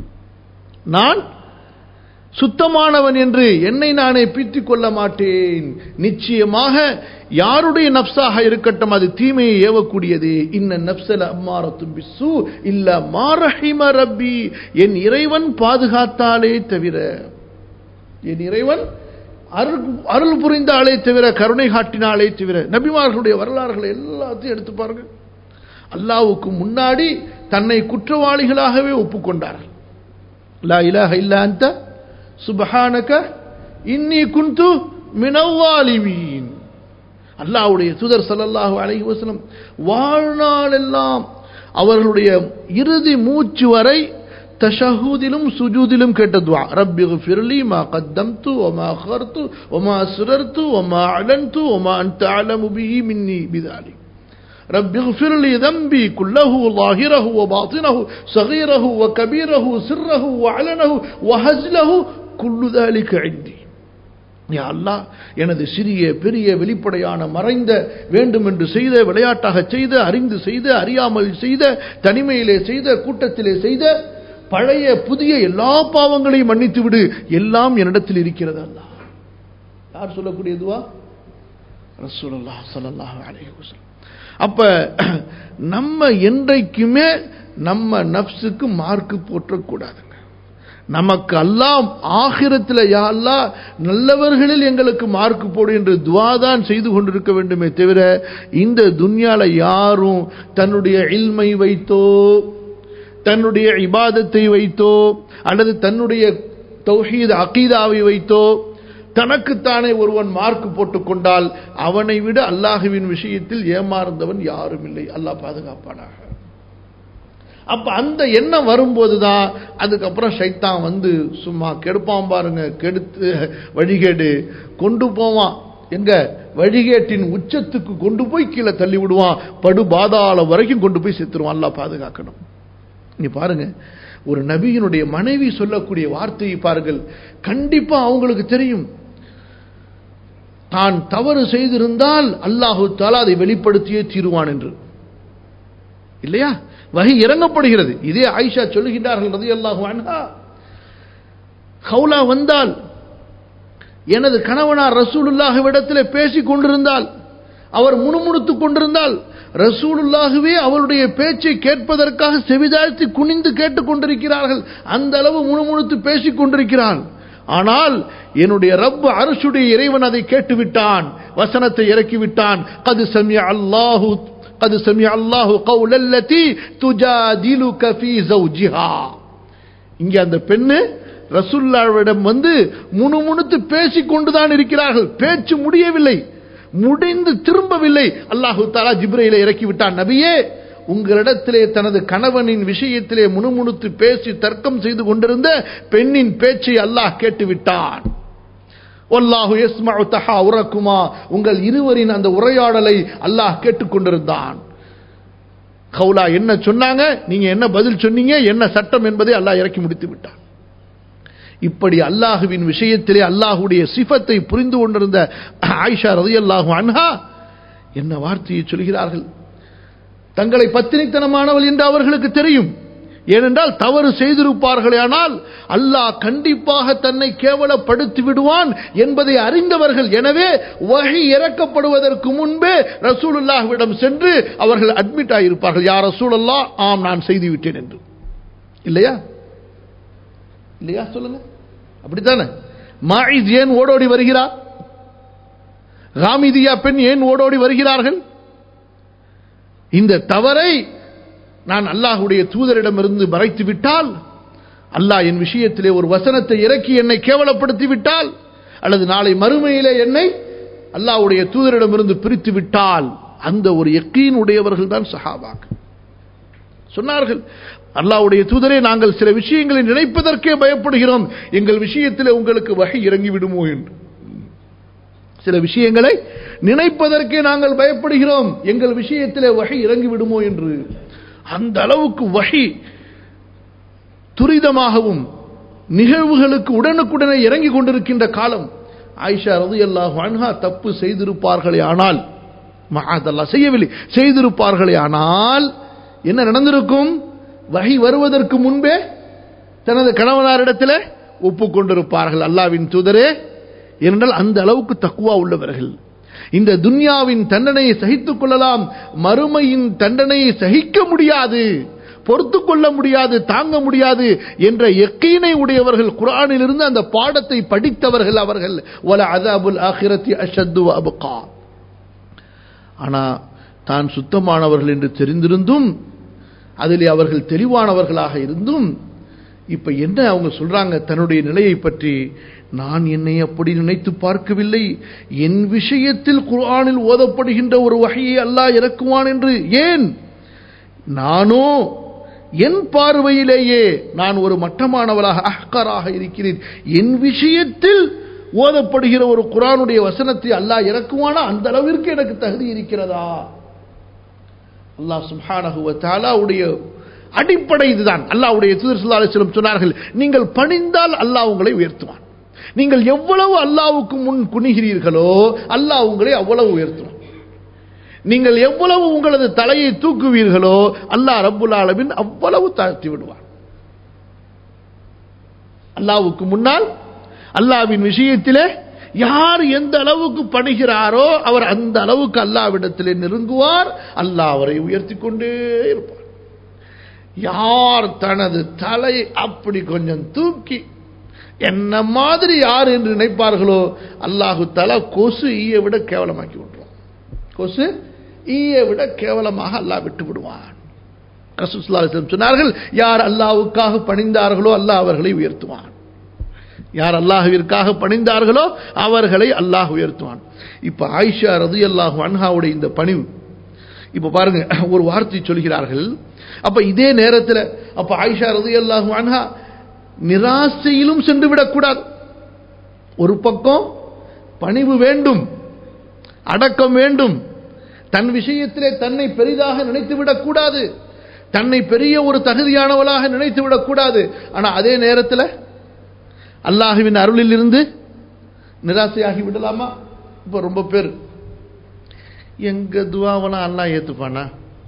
நான் சுத்தமானவன் என்று என்னை நானே பீத்திக் கொள்ள மாட்டேன் நிச்சயமாக யாருடைய நப்சாக இருக்கட்டும் அது தீமையை ஏவக்கூடியது இன்ன நப்சல அம்மாரத்தும் பிசு இல்ல மாரஹிம ரப்பி என் இறைவன் பாதுகாத்தாலே தவிர என் இறைவன் அருள் அருள் புரிந்தாலே தவிர கருணை காட்டினாலே தவிர நபிமார்களுடைய வரலாறுகளை எல்லாத்தையும் எடுத்து பாருங்க அல்லாவுக்கு முன்னாடி தன்னை குற்றவாளிகளாகவே ஒப்புக்கொண்டார் லா இலாஹ இல்லா அந்த சுபஹானக இன்னி குந்து மினவாலிமீன் அல்லாவுடைய தூதர் சல்லல்லாஹு அலைஹி வஸல்லம் வாழ்நாள் எல்லாம் அவர்களுடைய இறுதி மூச்சு வரை தஷஹூதிலும் சுஜூதிலும் கேட்ட துவா ரப்பி ஃபிர்லி மா கத்தம்து ஒமா அஹர்த்து ஒமா சுரர்த்து ஒமா அலன்து ஒமா அன்த அலமு பிஹி மின்னி பிதாலி رب اغفر لي ذنبي كله ظاهره وباطنه صغيره وكبيره سره وعلنه وهزله كل ذلك عندي யா அல்லாஹ் எனது சிறிய பெரிய வெளிப்படையான மறைந்த வேண்டும் என்று செய்த விளையாட்டாக செய்த அறிந்து செய்த அறியாமல் செய்த தனிமையிலே செய்த கூட்டத்திலே செய்த பழைய புதிய எல்லா பாவங்களையும் மன்னித்து விடு எல்லாம் என்னிடத்தில் இருக்கிறது அல்லா யார் சொல்லக்கூடியதுவா ரசூலுல்லா ஸல்லல்லாஹு அலைஹி வஸல்லம் அப்ப நம்ம என்றைக்குமே நம்ம நப்சுக்கு மார்க்கு போற்றக்கூடாதுங்க நமக்கு அல்லாம் ஆகிரத்தில் யா அல்லா நல்லவர்களில் எங்களுக்கு மார்க் போடு என்று துவாதான் செய்து கொண்டிருக்க வேண்டுமே தவிர இந்த துன்யால யாரும் தன்னுடைய இல்மை வைத்தோ தன்னுடைய இபாதத்தை வைத்தோ அல்லது தன்னுடைய தௌஹீத் அகீதாவை வைத்தோ தனக்குத்தானே ஒருவன் மார்க் போட்டுக்கொண்டால் அவனை விட அல்லாஹுவின் விஷயத்தில் ஏமாறுந்தவன் யாரும் இல்லை அல்லாஹ் பாதுகாப்பானாக அப்ப அந்த எண்ணம் வரும்போதுதான் அதுக்கப்புறம் சைத்தான் வந்து சும்மா கெடுப்பான் பாருங்க கெடுத்து வழிகேடு கொண்டு போவான் எங்க வழிகேட்டின் உச்சத்துக்கு கொண்டு போய் கீழே தள்ளி விடுவான் படு பாதாளம் வரைக்கும் கொண்டு போய் செத்துருவான் அல்லா பாதுகாக்கணும் நீ பாருங்க ஒரு நபியினுடைய மனைவி சொல்லக்கூடிய வார்த்தையை பாருங்கள் கண்டிப்பா அவங்களுக்கு தெரியும் தான் தவறு செய்திருந்தால் அல்லாஹு தாலா அதை வெளிப்படுத்தியே தீருவான் என்று இல்லையா வகை இறங்கப்படுகிறது இதே ஆயிஷா சொல்லுகின்றார்கள் ரதி அல்லாஹு அன்ஹா ஹவுலா வந்தால் எனது கணவனார் ரசூலுல்லாஹுவிடத்தில் பேசிக் கொண்டிருந்தால் அவர் முணுமுணுத்துக் கொண்டிருந்தால் ரசூலுல்லாகவே அவருடைய பேச்சை கேட்பதற்காக செவிதாழ்த்தி குனிந்து கேட்டுக் கொண்டிருக்கிறார்கள் அந்த அளவு முணுமுணுத்து பேசிக் கொண்டிருக்கிறான் ஆனால் என்னுடைய ரப் அரசுடைய இறைவன் அதை கேட்டுவிட்டான் வசனத்தை இறக்கிவிட்டான் கது சமிய அல்லாஹு قد سمع الله قول التي تجادلك في زوجها இங்க அந்த பெண்ணு ரசுல்லாவிடம் வந்து முணுமுணுத்து பேசிக் கொண்டுதான் இருக்கிறார்கள் பேச்சு முடியவில்லை முடிந்து திரும்பவில்லை அல்லாஹு தாலா ஜிப்ரையில இறக்கி விட்டான் நபியே உங்களிடத்திலே தனது கணவனின் விஷயத்திலே முணுமுணுத்து பேசி தர்க்கம் செய்து கொண்டிருந்த பெண்ணின் பேச்சை அல்லாஹ் கேட்டுவிட்டான் ஒல்லாஹு எஸ்மஉ தஹாவுரக்குமா உங்கள் இருவரின் அந்த உரையாடலை அல்லாஹ் கேட்டுக்கொண்டிருந்தான் கவுலா என்ன சொன்னாங்க நீங்க என்ன பதில் சொன்னீங்க என்ன சட்டம் என்பதை அல்லாஹ் இறக்கி முடித்து விட்டான் இப்படி அல்லாஹுவின் விஷயத்திலே அல்லாஹுடைய சிஃபத்தை புரிந்து கொண்டிருந்த ஆயிஷா ரதி அல்லாஹு அன்ஹா என்ன வார்த்தையை சொல்கிறார்கள் தங்களை பத்தினித்தனமானவள் என்று அவர்களுக்கு தெரியும் ஏனென்றால் தவறு செய்திருப்பார்களே ஆனால் அல்லாஹ் கண்டிப்பாக தன்னை கேவலப்படுத்தி விடுவான் என்பதை அறிந்தவர்கள் எனவே வகை இறக்கப்படுவதற்கு முன்பே ரசூலுல்லாஹ்விடம் சென்று அவர்கள் அட்மிட் ஆகியிருப்பார்கள் யார் ரசூலல்லா ஆம் நான் செய்து விட்டேன் என்று இல்லையா இல்லையா சொல்லுங்க அப்படித்தானே மாயிஸ் ஏன் ஓடோடி வருகிறார் ராமிதியா பெண் ஏன் ஓடோடி வருகிறார்கள் இந்த தவறை நான் அல்லாஹுடைய தூதரிடமிருந்து மறைத்து விட்டால் அல்லாஹ் என் விஷயத்திலே ஒரு வசனத்தை இறக்கி என்னை கேவலப்படுத்தி விட்டால் அல்லது நாளை மறுமையிலே என்னை அல்லாஹ்வுடைய தூதரிடமிருந்து பிரித்து விட்டால் அந்த ஒரு எக்கீன் உடையவர்கள் தான் சஹாபாக்கள் சொன்னார்கள் அல்லாஹ்வுடைய தூதரே நாங்கள் சில விஷயங்களை நினைப்பதற்கே பயப்படுகிறோம் எங்கள் விஷயத்தில் உங்களுக்கு வகை இறங்கி விடுமோ என்று சில விஷயங்களை நினைப்பதற்கே நாங்கள் பயப்படுகிறோம் எங்கள் விஷயத்திலே வகை இறங்கி விடுமோ என்று அந்த அளவுக்கு வகை துரிதமாகவும் நிகழ்வுகளுக்கு உடனுக்குடனே இறங்கி கொண்டிருக்கின்ற காலம் ஆயிஷா ரது அல்லாஹ் அன்ஹா தப்பு செய்திருப்பார்களே ஆனால் மகாதல்லா செய்யவில்லை செய்திருப்பார்களே ஆனால் என்ன நடந்திருக்கும் வகை வருவதற்கு முன்பே தனது கணவனாரிடத்தில் ஒப்புக்கொண்டிருப்பார்கள் அல்லாவின் தூதரே ஏனென்றால் அந்த அளவுக்கு தக்குவா உள்ளவர்கள் இந்த துன்யாவின் தண்டனையை சகித்துக் கொள்ளலாம் மறுமையின் தண்டனையை சகிக்க முடியாது பொறுத்து கொள்ள முடியாது தாங்க முடியாது என்ற எக்கீனை உடையவர்கள் குரானில் இருந்து அந்த பாடத்தை படித்தவர்கள் அவர்கள் வல அதாபுல் ஆஹிரத்தி அஷத்து அபுகா ஆனா தான் சுத்தமானவர்கள் என்று தெரிந்திருந்தும் அதிலே அவர்கள் தெளிவானவர்களாக இருந்தும் இப்ப என்ன அவங்க சொல்றாங்க தன்னுடைய நிலையை பற்றி நான் என்னை அப்படி நினைத்து பார்க்கவில்லை என் விஷயத்தில் குர்ஆனில் ஓதப்படுகின்ற ஒரு வகையை அல்லாஹ் இறக்குவான் என்று ஏன் நானோ என் பார்வையிலேயே நான் ஒரு மட்டமானவளாக அஹ்கராக இருக்கிறேன் என் விஷயத்தில் ஓதப்படுகிற ஒரு குரானுடைய வசனத்தை அல்லாஹ் இறக்குவானா அந்த அளவிற்கு எனக்கு தகுதி இருக்கிறதா அல்லாஹ் சுப்ஹானஹு தாலாவுடைய அடிப்படை இதுதான் அல்லாஹ்வுடைய தூதர் ஸல்லல்லாஹு அலைஹி வஸல்லம் சொன்னார்கள் நீங்கள் பணிந்தால் அல்லாஹ் உங்களை உயர்த்துவான் நீங்கள் எவ்வளவு அல்லாஹ்வுக்கு முன் குனிகிறீர்களோ அல்லாஹ் உங்களை அவ்வளவு உயர்த்துவான் நீங்கள் எவ்வளவு உங்களது தலையை தூக்குவீர்களோ அல்லாஹ் ரப்புல் ஆலமின் அவ்வளவு தாழ்த்தி விடுவான் அல்லாஹ்வுக்கு முன்னால் அல்லாஹ்வின் விஷயத்திலே யார் எந்த அளவுக்கு பணிகிறாரோ அவர் அந்த அளவுக்கு அல்லாவிடத்திலே நெருங்குவார் அல்லாஹ் அவரை உயர்த்தி கொண்டே இருப்பார் யார் தனது தலை அப்படி கொஞ்சம் தூக்கி என்ன மாதிரி யார் என்று நினைப்பார்களோ அல்லாஹு தலா கொசு ஈயை விட கேவலமாக்கி விட்டுருவான் கொசு ஈயை விட கேவலமாக அல்லாஹ் விட்டு விடுவான் ரசூலுல்லாஹி சொன்னார்கள் யார் அல்லாஹ்வுக்காக பணிந்தார்களோ அல்லாஹ் அவர்களை உயர்த்துவான் யார் அல்லாஹுவிற்காக பணிந்தார்களோ அவர்களை அல்லாஹ் உயர்த்துவான் இப்ப ஆயிஷா ரது அல்லாஹு அன்ஹாவுடைய இந்த பணிவு இப்ப பாருங்க ஒரு வார்த்தை சொல்கிறார்கள் அப்ப இதே நேரத்தில் அப்ப ஆயிஷா ரது அல்லாஹு அன்ஹா நிராசையிலும் சென்று விடக்கூடாது ஒரு பக்கம் பணிவு வேண்டும் அடக்கம் வேண்டும் தன் விஷயத்திலே தன்னை பெரிதாக நினைத்து விடக்கூடாது தன்னை பெரிய ஒரு தகுதியானவளாக நினைத்து விடக்கூடாது ஆனா அதே நேரத்தில் அல்லாஹுவின் அருளில் இருந்து நிராசையாகி விடலாமா இப்போ ரொம்ப பேர் எங்க துவாவெல்லாம் அல்லாஹ் ஏத்துப்பானா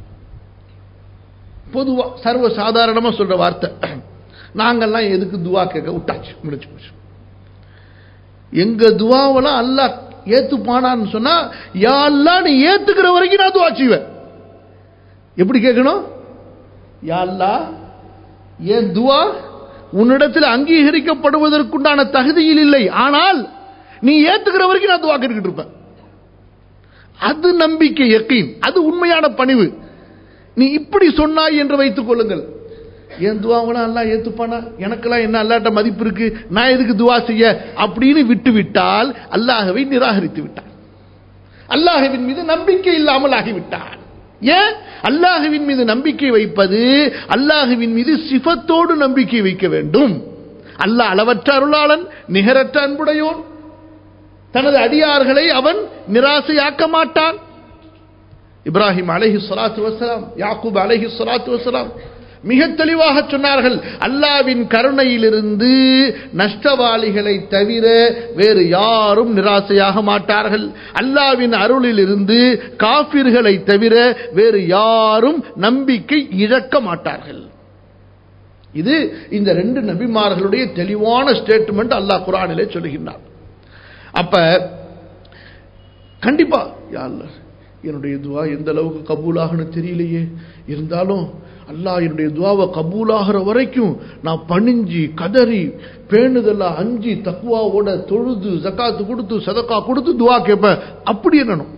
பொதுவா சர்வ சாதாரணமா சொல்ற வார்த்தை நாங்கெல்லாம் எதுக்கு துவா கேட்க விட்டாச்சு முடிச்சு போச்சு எங்க துவாவெல்லாம் அல்லாஹ் ஏத்துப்பானான்னு சொன்னா யா அல்லாஹ் நீ ஏத்துக்கிற வரைக்கும் நான் துவா செய்வேன் எப்படி கேட்கணும் யா அல்லாஹ் என் துவா உன்னிடத்தில் அங்கீகரிக்கப்படுவதற்குண்டான தகுதியில் இல்லை ஆனால் நீ ஏத்துக்கிற வரைக்கும் நான் துவா கேட்டுக்கிட்டு இருப்பேன் அது நம்பிக்கை எக்கீன் அது உண்மையான பணிவு நீ இப்படி சொன்னாய் என்று வைத்துக் கொள்ளுங்கள் என் துவாவெல்லாம் எல்லாம் ஏத்துப்பானா எனக்கெல்லாம் என்ன அல்லாட்ட மதிப்பு இருக்கு நான் எதுக்கு துவா செய்ய அப்படின்னு விட்டு விட்டால் அல்லாஹவை நிராகரித்து விட்டான் அல்லாஹவின் மீது நம்பிக்கை இல்லாமல் ஆகிவிட்டான் ஏன் அல்லாஹுவின் மீது நம்பிக்கை வைப்பது அல்லாஹுவின் மீது சிஃபத்தோடு நம்பிக்கை வைக்க வேண்டும் அல்லாஹ் அளவற்ற அருளாளன் நிகரற்ற அன்புடையோன் தனது அடியார்களை அவன் நிராசையாக்க மாட்டான் இப்ராஹிம் அலைஹி ஸலாத்து வஸலாம் யாக்கூப் அலைஹி ஸலாத்து வஸலாம் மிக தெளிவாக சொன்னார்கள் அல்லாவின் கருணையிலிருந்து நஷ்டவாளிகளை தவிர வேறு யாரும் நிராசையாக மாட்டார்கள் அல்லாவின் அருளிலிருந்து காபிர்களை தவிர வேறு யாரும் நம்பிக்கை இழக்க மாட்டார்கள் இது இந்த ரெண்டு நபிமார்களுடைய தெளிவான ஸ்டேட்மெண்ட் அல்லாஹ் குரானிலே சொல்லுகின்றார் அப்ப கண்டிப்பா யா அல்லாஹ், என்னுடைய துவா எந்த அளவுக்கு கபூலாகனு தெரியலையே இருந்தாலும் அல்லாஹ் என்னுடைய துவாவை கபூலாகிற வரைக்கும் நான் பணிஞ்சு கதறி பேணுதலா அஞ்சு தக்குவாவோட தொழுது ஜக்காத்து கொடுத்து சதக்கா கொடுத்து துவா கேட்பேன் அப்படி என்னணும்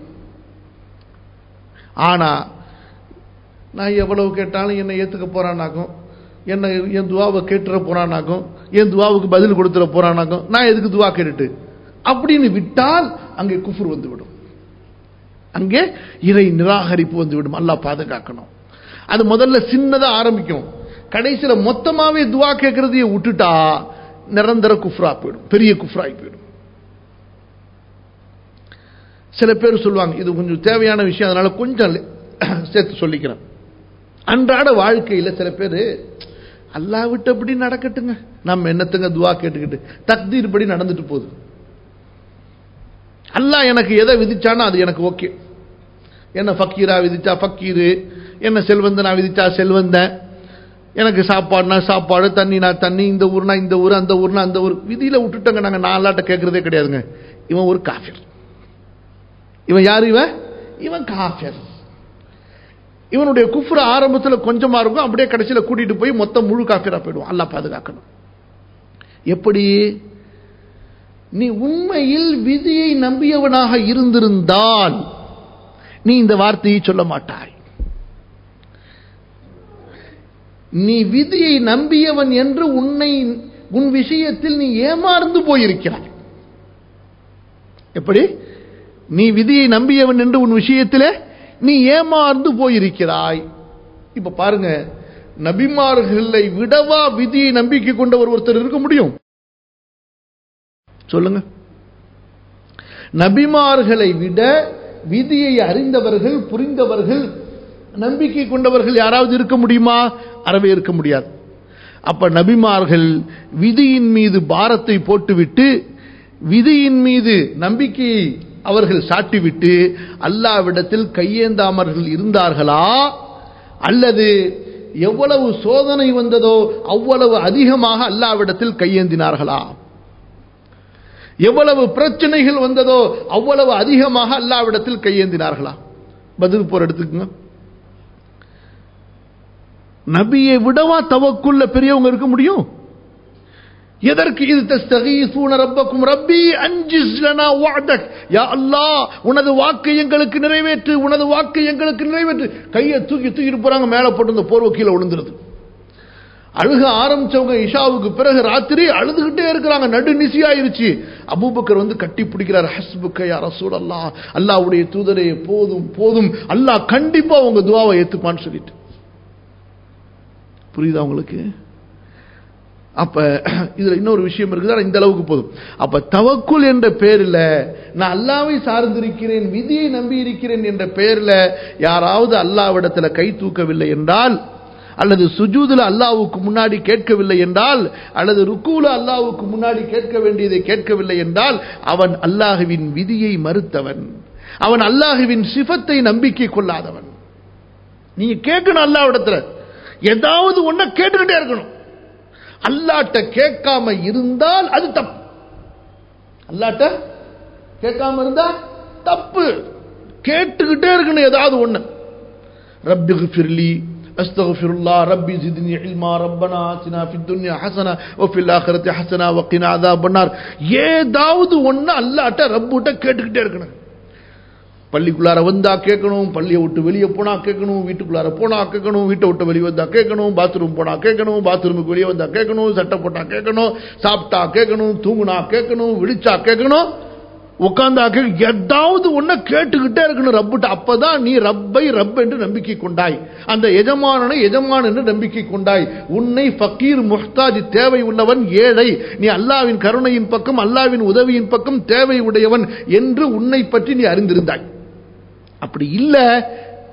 ஆனா நான் எவ்வளவு கேட்டாலும் என்னை ஏத்துக்க போறானாக்கும் என்ன என் துவாவை கேட்டுற போறானாக்கும் என் துவாவுக்கு பதில் கொடுத்துட போறானாக்கும் நான் எதுக்கு துவா கேட்டுட்டு அப்படின்னு விட்டால் அங்கே குஃபுர் வந்துவிடும் அங்கே இறை நிராகரிப்பு வந்துவிடும் அல்லாஹ் பாதுகாக்கணும் அது முதல்ல சின்னதா ஆரம்பிக்கும் கடைசியில மொத்தமாவே துவா கேட்கறதையே விட்டுட்டா நிரந்தர குஃப்ரா போயிடும் பெரிய குஃப்ராய் போயிடும் சில பேர் சொல்லுவாங்க இது கொஞ்சம் தேவையான விஷயம் அதனால கொஞ்சம் லே- சேர்த்து சொல்லிக்கிறேன் அன்றாட வாழ்க்கையில சில பேர் அல்லாஹ் விட்டபடி நடக்கட்டுங்க நம்ம என்னத்துங்க துவா கேட்டுக்கிட்டு தக்தீர் படி நடந்துட்டு போகுது அல்லாஹ் எனக்கு எதை விதிச்சானோ அது எனக்கு ஓகே என்ன ஃபக்கீரா விதிச்சா ஃபக்கீரு என்ன செல்வந்தனா விதிச்சா செல்வந்தன் எனக்கு சாப்பாடுனா சாப்பாடு தண்ணினா தண்ணி இந்த ஊர்னா இந்த ஊர் அந்த ஊர்னா அந்த ஊர் விதியில விட்டுட்டோங்க நாங்க நாலாட்ட கேட்கறதே கிடையாதுங்க இவன் ஒரு காஃபிர் இவன் யார் இவன் இவன் காஃபிர் இவனுடைய குஃப்ர ஆரம்பத்துல கொஞ்சமா இருக்கும் அப்படியே கடைசியில கூட்டிட்டு போய் மொத்தம் முழு காஃபிரா போயிடுவான் அல்லாஹ் பாதுகாக்கணும் எப்படி நீ உண்மையில் விதியை நம்பியவனாக இருந்திருந்தால் நீ இந்த வார்த்தையை சொல்ல மாட்டாய் நீ விதியை நம்பியவன் என்று உன்னை உன் விஷயத்தில் நீ ஏமாந்து போயிருக்கிறாய் எப்படி நீ விதியை நம்பியவன் என்று உன் விஷயத்திலே நீ ஏமாந்து போயிருக்கிறாய் இப்ப பாருங்க நபிமார்களை விடவா விதியை நம்பிக்கை கொண்டவர் ஒருத்தர் இருக்க முடியும் சொல்லுங்க நபிமார்களை விட விதியை அறிந்தவர்கள் புரிந்தவர்கள் நம்பிக்கை கொண்டவர்கள் யாராவது இருக்க முடியுமா அறவே இருக்க முடியாது அப்ப நபிமார்கள் விதியின் மீது பாரத்தை போட்டுவிட்டு விதியின் மீது நம்பிக்கையை அவர்கள் சாட்டிவிட்டு அல்லாவிடத்தில் கையேந்தாமர்கள் இருந்தார்களா அல்லது எவ்வளவு சோதனை வந்ததோ அவ்வளவு அதிகமாக அல்லாவிடத்தில் கையேந்தினார்களா எவ்வளவு பிரச்சனைகள் வந்ததோ அவ்வளவு அதிகமாக அல்லாவிடத்தில் கையேந்தினார்களா பதில் போற எடுத்துக்கங்க நபியை விடவா தவக்குள்ள பெரியவங்க இருக்க முடியும் எதற்கு இது தஸ்தகீசூன ரப்பக்கும் ரப்பி அஞ்சிஸ் லனா வஅதக் யா அல்லாஹ் உனது வாக்கு எங்களுக்கு நிறைவேற்று உனது வாக்கு எங்களுக்கு நிறைவேற்று கையை தூக்கி தூக்கிட்டு போறாங்க மேல போட்டு இந்த போர்வை கீழே விழுந்துருது அழுக ஆரம்பிச்சவங்க இஷாவுக்கு பிறகு ராத்திரி அழுதுகிட்டே இருக்கிறாங்க நடு நிசி ஆயிருச்சு அபூபக்கர் வந்து கட்டி பிடிக்கிறார் ஹஸ்புக்க யா ரசூல் அல்லாஹ் அல்லாஹ்வுடைய தூதரே போதும் போதும் அல்லாஹ் கண்டிப்பா உங்க துவாவை ஏத்துப்பான்னு சொல்லிட்டு புரியுதா உங்களுக்கு அப்ப இதுல இன்னொரு விஷயம் இருக்குது ஆனா இந்த அளவுக்கு போதும் அப்ப தவக்குல் என்ற பேர்ல நான் அல்லாவை சார்ந்திருக்கிறேன் விதியை நம்பி இருக்கிறேன் என்ற பெயர்ல யாராவது அல்லாவிடத்துல கை தூக்கவில்லை என்றால் அல்லது சுஜூதுல அல்லாவுக்கு முன்னாடி கேட்கவில்லை என்றால் அல்லது ருக்கூல அல்லாவுக்கு முன்னாடி கேட்க வேண்டியதை கேட்கவில்லை என்றால் அவன் அல்லாஹுவின் விதியை மறுத்தவன் அவன் அல்லாஹுவின் சிஃபத்தை நம்பிக்கை கொள்ளாதவன் நீங்க கேட்கணும் அல்லாவிடத்துல ஏதாவது ஒன்ன கேட்டுக்கிட்டே இருக்கணும் அல்லாட்ட கேட்காம இருந்தால் அது தப்பு அல்லாட்ட கேட்காம இருந்தா தப்பு கேட்டுக்கிட்டே இருக்கணும் ஏதாவது ஒண்ணு ரப்பி ஃபிர்லி أستغفر الله ربي زدني علما ربنا آتنا في الدنيا حسنة وفي الآخرة حسنة وقنا عذاب النار ஏதாவது ஒண்ணு அல்லாட்ட ரப்புட்ட கேட்டுக்கிட்டே இருக்கணும் பள்ளிக்குள்ளார வந்தா கேட்கணும் பள்ளியை விட்டு வெளியே போனா கேட்கணும் வீட்டுக்குள்ளார போனா கேட்கணும் வீட்டை விட்டு வெளியே வந்தா கேட்கணும் பாத்ரூம் போனா கேட்கணும் பாத்ரூமுக்கு வெளியே வந்தா கேட்கணும் சட்டை போட்டா கேட்கணும் சாப்பிட்டா கேட்கணும் தூங்குனா கேட்கணும் விழிச்சா கேட்கணும் உட்காந்தா கேட்க ஏதாவது ஒன்ன கேட்டுக்கிட்டே இருக்கணும் ரப்புட்ட அப்பதான் நீ ரப்பை ரப் என்று நம்பிக்கை கொண்டாய் அந்த எஜமானனை எஜமான் என்று நம்பிக்கை கொண்டாய் உன்னை ஃபக்கீர் முஹ்தாஜ் தேவை உள்ளவன் ஏழை நீ அல்லாவின் கருணையின் பக்கம் அல்லாவின் உதவியின் பக்கம் தேவை உடையவன் என்று உன்னை பற்றி நீ அறிந்திருந்தாய் அப்படி இல்ல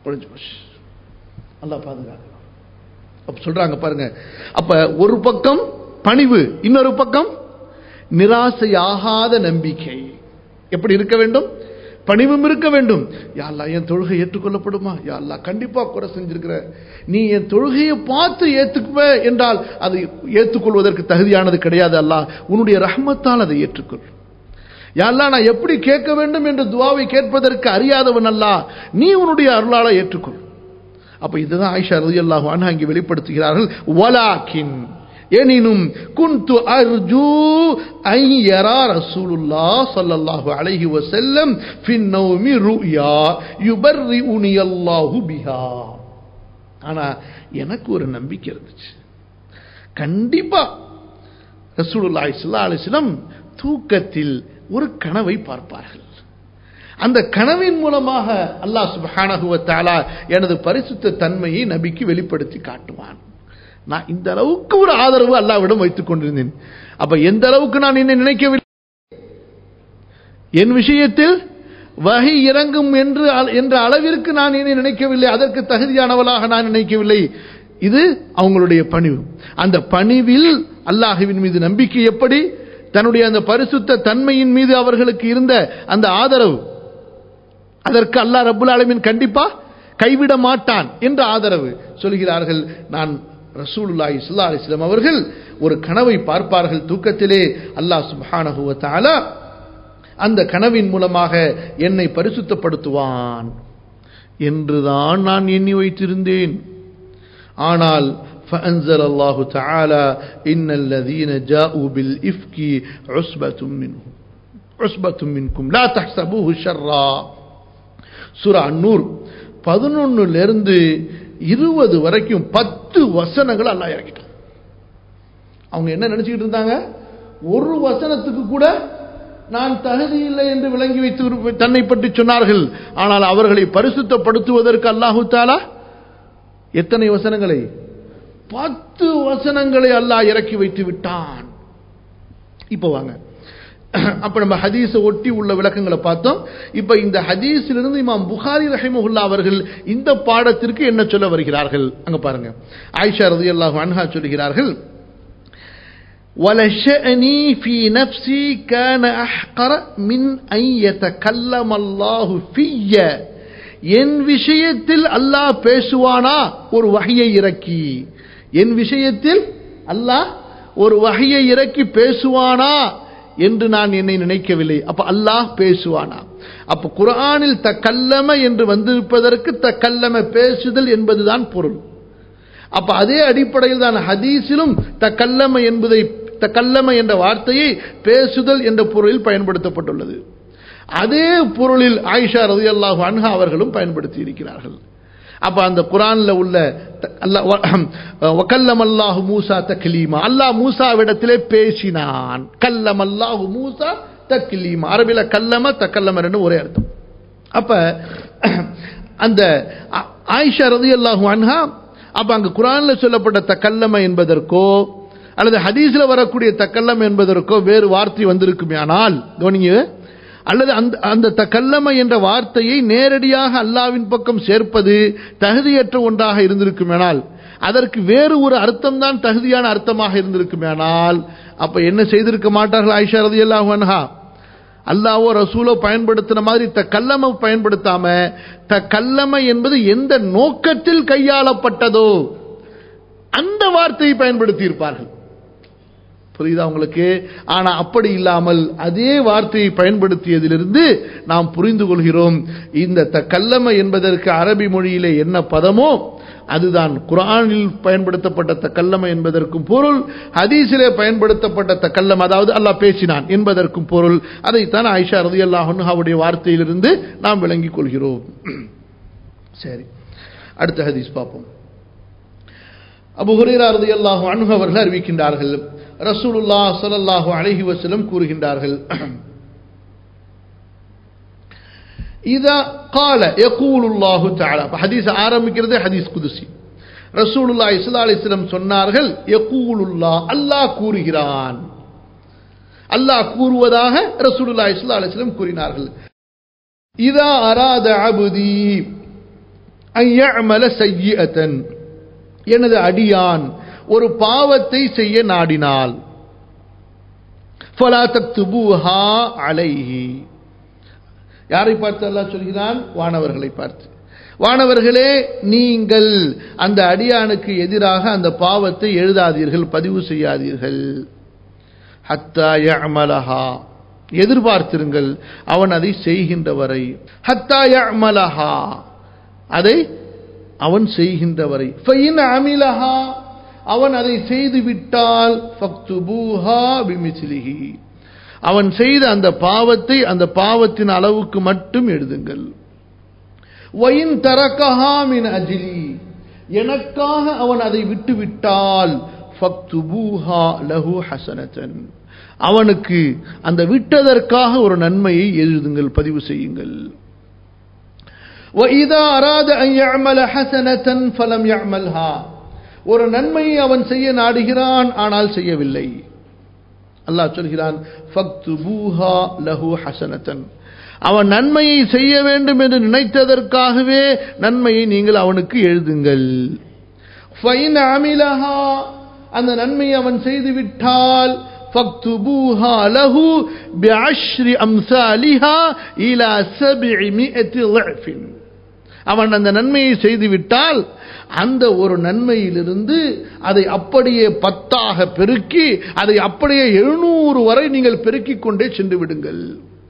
முடிஞ்சு போச்சு நல்லா பாதுகாக்கணும் அப்ப சொல்றாங்க பாருங்க அப்ப ஒரு பக்கம் பணிவு இன்னொரு பக்கம் நிராசையாகாத நம்பிக்கை எப்படி இருக்க வேண்டும் பணிவும் இருக்க வேண்டும் யாழ்லா என் தொழுகை ஏற்றுக்கொள்ளப்படுமா யாழ்லா கண்டிப்பா குறை செஞ்சிருக்கிற நீ என் தொழுகையை பார்த்து ஏத்துக்குவ என்றால் அது ஏற்றுக்கொள்வதற்கு தகுதியானது கிடையாது அல்லா உன்னுடைய ரஹ்மத்தால் அதை ஏற்றுக்கொள் யாழ்லா நான் எப்படி கேட்க வேண்டும் என்று துவாவை கேட்பதற்கு அறியாதவன் அல்லா நீ உன்னுடைய அருளால ஏற்றுக்கொள் அப்ப இதுதான் ஆயிஷா ரதி அல்லாஹு அங்கே வெளிப்படுத்துகிறார்கள் வலாக்கின் எனினும் குந்து அர்ஜு ஐ யரா ரசூலுல்லா ஸல்லல்லாஹு அலைஹி வஸல்லம் ஃபின் நௌமி ருயா யுபர்ரிஉனி அல்லாஹு பிஹா ஆனா எனக்கு ஒரு நம்பிக்கை இருந்துச்சு கண்டிப்பா ரசூலுல்லாஹி ஸல்லல்லாஹு அலைஹி வஸல்லம் தூக்கத்தில் ஒரு கனவை பார்ப்பார்கள் அந்த கனவின் மூலமாக அல்லாஹ் சுப்ஹானஹு வ தஆலா எனது பரிசுத்த தன்மையை நபிக்கு வெளிப்படுத்தி காட்டுவான் நான் இந்த அளவுக்கு ஒரு ஆதரவு அல்லாவிடம் வைத்துக் கொண்டிருந்தேன் அப்ப எந்த அளவுக்கு நான் என்னை நினைக்கவில்லை என் விஷயத்தில் வகை இறங்கும் என்று என்ற அளவிற்கு நான் என்னை நினைக்கவில்லை அதற்கு தகுதியானவளாக நான் நினைக்கவில்லை இது அவங்களுடைய பணிவு அந்த பணிவில் அல்லாஹுவின் மீது நம்பிக்கை எப்படி தன்னுடைய அந்த பரிசுத்த தன்மையின் மீது அவர்களுக்கு இருந்த அந்த ஆதரவு அதற்கு அல்லாஹ் ரபுல் ஆலமின் கண்டிப்பா கைவிட மாட்டான் என்ற ஆதரவு சொல்கிறார்கள் நான் ரசூலுல்லாஹி ஸல்லல்லாஹு அலைஹி வஸல்லம் அவர்கள் ஒரு கனவை பார்ப்பார்கள் தூக்கத்திலே அல்லாஹ் சுப்ஹானஹு வ தஆலா அந்த கனவின் மூலமாக என்னை பரிசுத்தப்படுத்துவான் என்றுதான் நான் எண்ணி வைத்திருந்தேன் ஆனால் فأنزل الله تعالى إن الذين جاءوا بالإفك عصبة منهم عصبة منكم لا تحسبوه شرا சூரா அன்னூர் பதினொன்னுல இருந்து இருபது வரைக்கும் பத்து வசனங்கள் அல்லா இறக்கிட்டான் அவங்க என்ன நினைச்சுக்கிட்டு இருந்தாங்க ஒரு வசனத்துக்கு கூட நான் தகுதி இல்லை என்று விளங்கி வைத்து தன்னை பற்றி சொன்னார்கள் ஆனால் அவர்களை பரிசுத்தப்படுத்துவதற்கு அல்லாஹு தாலா எத்தனை வசனங்களை பத்து வசனங்களை அல்லாஹ் இறக்கி வைத்து விட்டான் இப்போ வாங்க அப்ப நம்ம ஹதீஸை ஒட்டி உள்ள விளக்கங்களை பார்த்தோம் இப்ப இந்த ஹதீஸிலிருந்து இமாம் புகாரி ரஹிமஹுல்லா அவர்கள் இந்த பாடத்திற்கு என்ன சொல்ல வருகிறார்கள் அங்க பாருங்க ஆயிஷா ரதி அல்லாஹ் அன்ஹா சொல்கிறார்கள் ولشأني في نفسي كان أحقر من أن يتكلم الله في என் விஷயத்தில் அல்லாஹ் பேசுவானா ஒரு வகையை இறக்கி என் விஷயத்தில் அல்லாஹ் ஒரு வகையை இறக்கி பேசுவானா என்று நான் என்னை நினைக்கவில்லை அப்ப அல்லாஹ் பேசுவானா அப்ப குரானில் தக்கல்லம என்று வந்திருப்பதற்கு தக்கல்லம பேசுதல் என்பதுதான் பொருள் அப்ப அதே அடிப்படையில் தான் ஹதீஸிலும் தக்கல்லம என்பதை தக்கல்லம என்ற வார்த்தையை பேசுதல் என்ற பொருளில் பயன்படுத்தப்பட்டுள்ளது அதே பொருளில் ஆயிஷா ரதி அல்லாஹு அன்ஹா அவர்களும் பயன்படுத்தி இருக்கிறார்கள் அப்ப அந்த குரான்ல உள்ள வக்கல்லம் அல்லாஹு மூசா தக்லீமா அல்லாஹ் மூசாவிடத்திலே பேசினான் கல்லம் அல்லாஹு மூசா தக்லீமா அரபில கல்லம தக்கல்லம ரெண்டு ஒரே அர்த்தம் அப்ப அந்த ஆயிஷா ரதி அல்லாஹு அன்ஹா அப்ப அங்க குரான்ல சொல்லப்பட்ட தக்கல்லம என்பதற்கோ அல்லது ஹதீஸ்ல வரக்கூடிய தக்கல்லம் என்பதற்கோ வேறு வார்த்தை வந்திருக்குமே ஆனால் கவனிங்க அல்லது அந்த அந்த தக்கல்லம என்ற வார்த்தையை நேரடியாக அல்லாவின் பக்கம் சேர்ப்பது தகுதியற்ற ஒன்றாக இருந்திருக்குமேனால் அதற்கு வேறு ஒரு அர்த்தம் தான் தகுதியான அர்த்தமாக இருந்திருக்குமேனால் அப்ப என்ன செய்திருக்க மாட்டார்கள் ஆயிஷா ரதி அல்லாஹா அல்லாவோ ரசூலோ பயன்படுத்தின மாதிரி த கல்லம பயன்படுத்தாம த கல்லம என்பது எந்த நோக்கத்தில் கையாளப்பட்டதோ அந்த வார்த்தையை பயன்படுத்தி இருப்பார்கள் புரியுதா உங்களுக்கு ஆனா அப்படி இல்லாமல் அதே வார்த்தையை பயன்படுத்தியதிலிருந்து நாம் புரிந்து கொள்கிறோம் இந்த தக்கல்லம என்பதற்கு அரபி மொழியிலே என்ன பதமோ அதுதான் குரானில் பயன்படுத்தப்பட்ட தக்கல்லம என்பதற்கும் பொருள் ஹதீஸிலே பயன்படுத்தப்பட்ட தக்கல்லம் அதாவது அல்லாஹ் பேசினான் என்பதற்கும் பொருள் அதைத்தான் ஆயிஷா ரதி அல்லாஹனுடைய வார்த்தையிலிருந்து நாம் விளங்கிக் கொள்கிறோம் சரி அடுத்த ஹதீஸ் பார்ப்போம் அபு ஹுரேரா ரதி அல்லாஹு அன்ஹு அவர்கள் அறிவிக்கின்றார்கள் ரசூலுல்லா ஸல்லல்லாஹு அலைஹி வஸல்லம் கூறுகின்றார்கள் இதா قال يقول الله تعالى ஹதீஸ் ஆரம்பிக்கிறது ஹதீஸ் குதுசி ரசூலுல்லாஹி ஸல்லல்லாஹு அலைஹி வஸல்லம் சொன்னார்கள் யகூலுல்லாஹ் அல்லாஹ் கூறுகிறான் அல்லாஹ் கூறுவதாக ரசூலுல்லாஹி ஸல்லல்லாஹு அலைஹி வஸல்லம் கூறினார்கள் இதா அராத அபுதி ஐயமல செய்யத்தன் எனது அடியான் ஒரு பாவத்தை செய்ய நாடினால் ஃபலா தக்துபூஹா அலைஹி யாரை பார்த்து அல்லாஹ் சொல்கிறான் வானவர்களை பார்த்து வானவர்களே நீங்கள் அந்த அடியானுக்கு எதிராக அந்த பாவத்தை எழுதாதீர்கள் பதிவு செய்யாதீர்கள் ஹத்தா யஅமலஹா எதிர்பார்த்திருங்கள் அவன் அதை செய்கின்ற வரை ஹத்தா யஅமலஹா அதை அவன் செய்கின்ற வரை ஃபைன் அமிலஹா அவன் அதை செய்து விட்டால் ஃபக்துபூஹா பிமிஸ்லிஹி அவன் செய்த அந்த பாவத்தை அந்த பாவத்தின் அளவுக்கு மட்டும் எழுதுங்கள் வயின் தரக்கஹா மின் அஜிலி எனக்காக அவன் அதை விட்டு விட்டால் ஃபக்துபூஹா லஹு ஹசனத்தன் அவனுக்கு அந்த விட்டதற்காக ஒரு நன்மையை எழுதுங்கள் பதிவு செய்யுங்கள் وَإِذَا أَرَادَ أَن يَعْمَلَ حَسَنَةً فَلَمْ يَعْمَلْهَا ஒரு நன்மையை அவன் செய்ய நாடுகிறான் ஆனால் செய்யவில்லை அல்லாஹ் சொல்கிறான் ஃபக்துபூஹா லஹு ஹசனத்தன் அவன் நன்மையை செய்ய வேண்டும் என்று நினைத்ததற்காகவே நன்மையை நீங்கள் அவனுக்கு எழுதுங்கள் ஃபைன் அமிலஹா அந்த நன்மையை அவன் செய்து விட்டால் فاكتبوها له بعشر أمثالها إلى سبعمائة ضعف அவன் அந்த நன்மையை செய்துவிட்டால் அந்த ஒரு நன்மையிலிருந்து அதை அப்படியே பத்தாக பெருக்கி அதை அப்படியே எழுநூறு வரை நீங்கள் பெருக்கிக் கொண்டே சென்று விடுங்கள்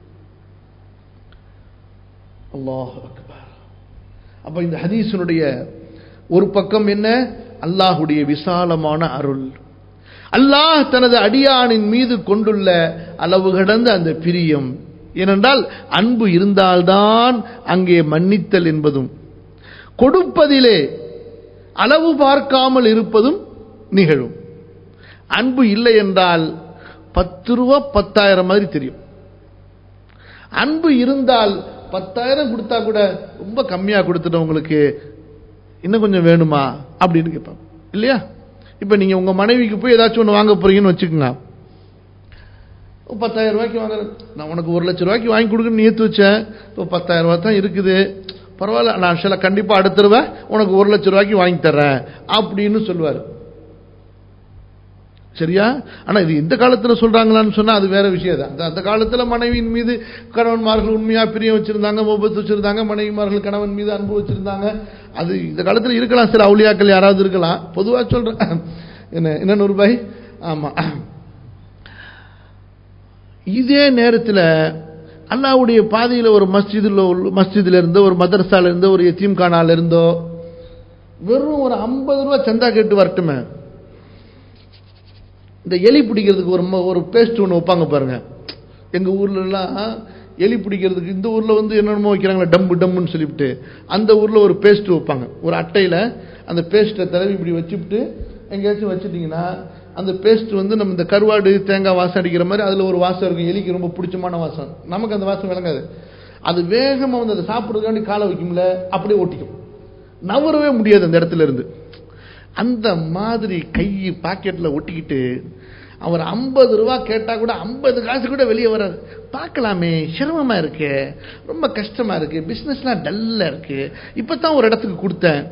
அல்லாஹ் அக்பர் அப்ப இந்த ஹதீஸினுடைய ஒரு பக்கம் என்ன அல்லாஹுடைய விசாலமான அருள் அல்லாஹ் தனது அடியானின் மீது கொண்டுள்ள அளவு கடந்த அந்த பிரியம் ஏனென்றால் அன்பு இருந்தால்தான் அங்கே மன்னித்தல் என்பதும் கொடுப்பதிலே அளவு பார்க்காமல் இருப்பதும் நிகழும் அன்பு இல்லை என்றால் பத்து ரூபா பத்தாயிரம் மாதிரி தெரியும் அன்பு இருந்தால் பத்தாயிரம் கொடுத்தா கூட ரொம்ப கம்மியாக கொடுத்துட்டோம் உங்களுக்கு இன்னும் கொஞ்சம் வேணுமா அப்படின்னு கேட்பாங்க இல்லையா இப்போ நீங்கள் உங்கள் மனைவிக்கு போய் ஏதாச்சும் ஒன்று வாங்க போறீங்கன்னு வச்சுக்கோங்க பத்தாயிரம் ரூபாய்க்கு வாங்குற நான் உனக்கு ஒரு லட்ச ரூபாய்க்கு வாங்கி கொடுக்குன்னு ஏற்று வச்சேன் இப்போ பத்தாயிரம் ரூபாய் தான் இருக்குது பரவாயில்ல நான் சில கண்டிப்பாக அடுத்த ரூபா உனக்கு ஒரு லட்ச ரூபாய்க்கு வாங்கி தர்றேன் அப்படின்னு சொல்லுவார் சரியா ஆனால் இது இந்த காலத்தில் சொல்கிறாங்களான்னு சொன்னால் அது வேற விஷயம் தான் அந்த காலத்தில் மனைவியின் மீது கணவன்மார்கள் உண்மையாக பிரியம் வச்சுருந்தாங்க முபத்து வச்சுருந்தாங்க மனைவிமார்கள் கணவன் மீது அன்பு வச்சுருந்தாங்க அது இந்த காலத்தில் இருக்கலாம் சில அவுளியாக்கள் யாராவது இருக்கலாம் பொதுவாக சொல்கிறேன் என்ன என்ன நூறு ரூபாய் ஆமாம் இதே நேரத்தில் அல்லாவுடைய பாதையில் ஒரு மஸ்ஜிதில் மஸ்ஜிதில் இருந்தோ ஒரு மதரசால இருந்தோ ஒரு எத்தீம் கானால இருந்தோ வெறும் ஒரு ஐம்பது ரூபா சந்தா கேட்டு வரட்டுமே இந்த எலி பிடிக்கிறதுக்கு ஒரு ஒரு பேஸ்ட் ஒன்று வைப்பாங்க பாருங்க எங்கள் ஊர்லலாம் எலி பிடிக்கிறதுக்கு இந்த ஊரில் வந்து என்னென்னமோ வைக்கிறாங்களே டம்பு டம்முன்னு சொல்லிவிட்டு அந்த ஊரில் ஒரு பேஸ்ட் வைப்பாங்க ஒரு அட்டையில் அந்த பேஸ்ட்டை தடவி இப்படி வச்சுவிட்டு எங்கேயாச்சும் வச்சுட்டிங்கன்னா அந்த பேஸ்ட் வந்து நம்ம இந்த கருவாடு தேங்காய் வாசம் அடிக்கிற மாதிரி அதில் ஒரு வாசம் இருக்கும் எலிக்கு ரொம்ப பிடிச்சமான வாசம் நமக்கு அந்த வாசம் விளங்காது அது வேகமாக வந்து அதை சாப்பிட்றதுக்காண்டி காலை வைக்கும்ல அப்படியே ஒட்டிக்கும் நவரவே முடியாது அந்த இடத்துல இருந்து அந்த மாதிரி கை பாக்கெட்டில் ஒட்டிக்கிட்டு அவர் ஐம்பது ரூபா கேட்டால் கூட ஐம்பது காசு கூட வெளியே வராது பார்க்கலாமே சிரமமாக இருக்கு ரொம்ப கஷ்டமாக இருக்கு பிஸ்னஸ்லாம் டல்லாக இருக்கு இப்போ தான் ஒரு இடத்துக்கு கொடுத்தேன்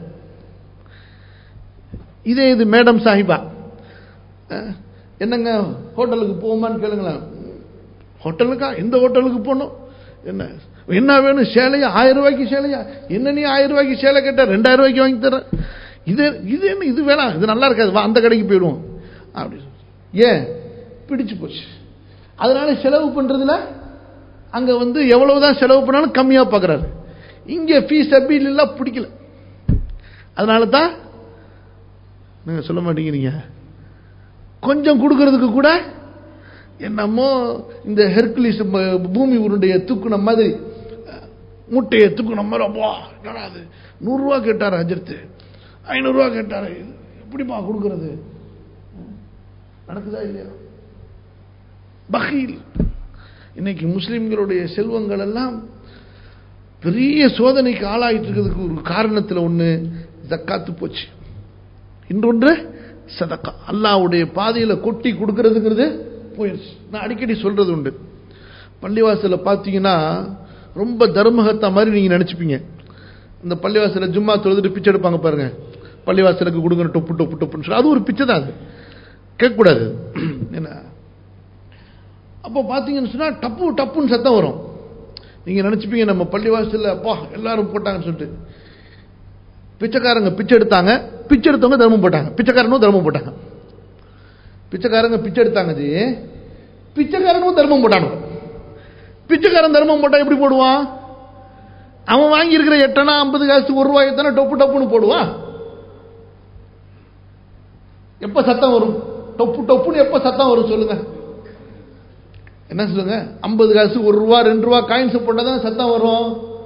இதே இது மேடம் சாஹிபா என்னங்க ஹோட்டலுக்கு போகுமான்னு கேளுங்களேன் ஹோட்டலுக்கா எந்த ஹோட்டலுக்கு போகணும் என்ன என்ன வேணும் சேலையா ஆயிரம் ரூபாய்க்கு சேலையா என்ன நீ ஆயிரம் ரூபாய்க்கு சேலை கேட்ட ரெண்டாயிரம் ரூபாய்க்கு வாங்கி தரேன் இது இது என்ன இது வேணாம் இது நல்லா இருக்காது வா அந்த கடைக்கு போயிடுவோம் அப்படி ஏன் பிடிச்சு போச்சு அதனால செலவு பண்ணுறதுல அங்கே வந்து எவ்வளவுதான் செலவு பண்ணாலும் கம்மியாக பார்க்குறாரு இங்கே ஃபீஸ் அப்பீல் எல்லாம் பிடிக்கல அதனால தான் நீங்கள் சொல்ல மாட்டேங்கிறீங்க கொஞ்சம் கொடுக்கறதுக்கு கூட என்னமோ இந்த ஹெர்குலிஸ் பூமி உருண்டைய தூக்குன மாதிரி முட்டையை தூக்குன மாதிரி அப்பா என்னடா அது நூறுரூவா கேட்டார் அஜர்த்து ஐநூறுரூவா கேட்டார் எப்படிப்பா கொடுக்கறது நடக்குதா இல்லையா பகீல் இன்னைக்கு முஸ்லிம்களுடைய செல்வங்கள் எல்லாம் பெரிய சோதனைக்கு ஆளாயிட்டு இருக்கிறதுக்கு ஒரு காரணத்தில் ஒன்று ஜக்காத்து போச்சு இன்னொன்று சதக்கா அல்லாவுடைய பாதையில் கொட்டி கொடுக்கறதுங்கிறது போயிடுச்சு நான் அடிக்கடி சொல்றது உண்டு பள்ளிவாசலில் பார்த்தீங்கன்னா ரொம்ப தர்மகத்தா மாதிரி நீங்கள் நினச்சிப்பீங்க இந்த பள்ளிவாசலில் ஜும்மா தொழுதுட்டு பிச்சை எடுப்பாங்க பாருங்க பள்ளிவாசலுக்கு கொடுங்க டொப்பு டொப்பு டொப்புன்னு சொல்லி அது ஒரு பிச்சை தான் அது கேட்கக்கூடாது என்ன அப்போ பார்த்தீங்கன்னு சொன்னால் டப்பு டப்புன்னு சத்தம் வரும் நீங்கள் நினச்சிப்பீங்க நம்ம பள்ளிவாசலில் அப்பா எல்லாரும் போட்டாங்கன்னு சொல்லிட்டு பிச்சைக்காரங்க பிச்சை எடுத்தாங்க பிச்சை எடுத்தவங்க தர்மம் போட்டாங்க பிச்சைக்காரனும் தர்மம் போட்டாங்க பிச்சைக்காரங்க பிச்சை எடுத்தாங்க ஜி பிச்சைக்காரனும் தர்மம் போட்டானு பிச்சைக்காரன் தர்மம் போட்டா எப்படி போடுவான் அவன் வாங்கி இருக்கிற எட்டனா ஐம்பது காசு ஒரு ரூபாய் தானே டொப்பு டப்புன்னு போடுவான் எப்ப சத்தம் வரும் டொப்பு டொப்புன்னு எப்ப சத்தம் வரும் சொல்லுங்க என்ன சொல்லுங்க ஐம்பது காசு ஒரு ரூபா ரெண்டு ரூபா காயின்ஸ் போட்டா தான் சத்தம் வரும்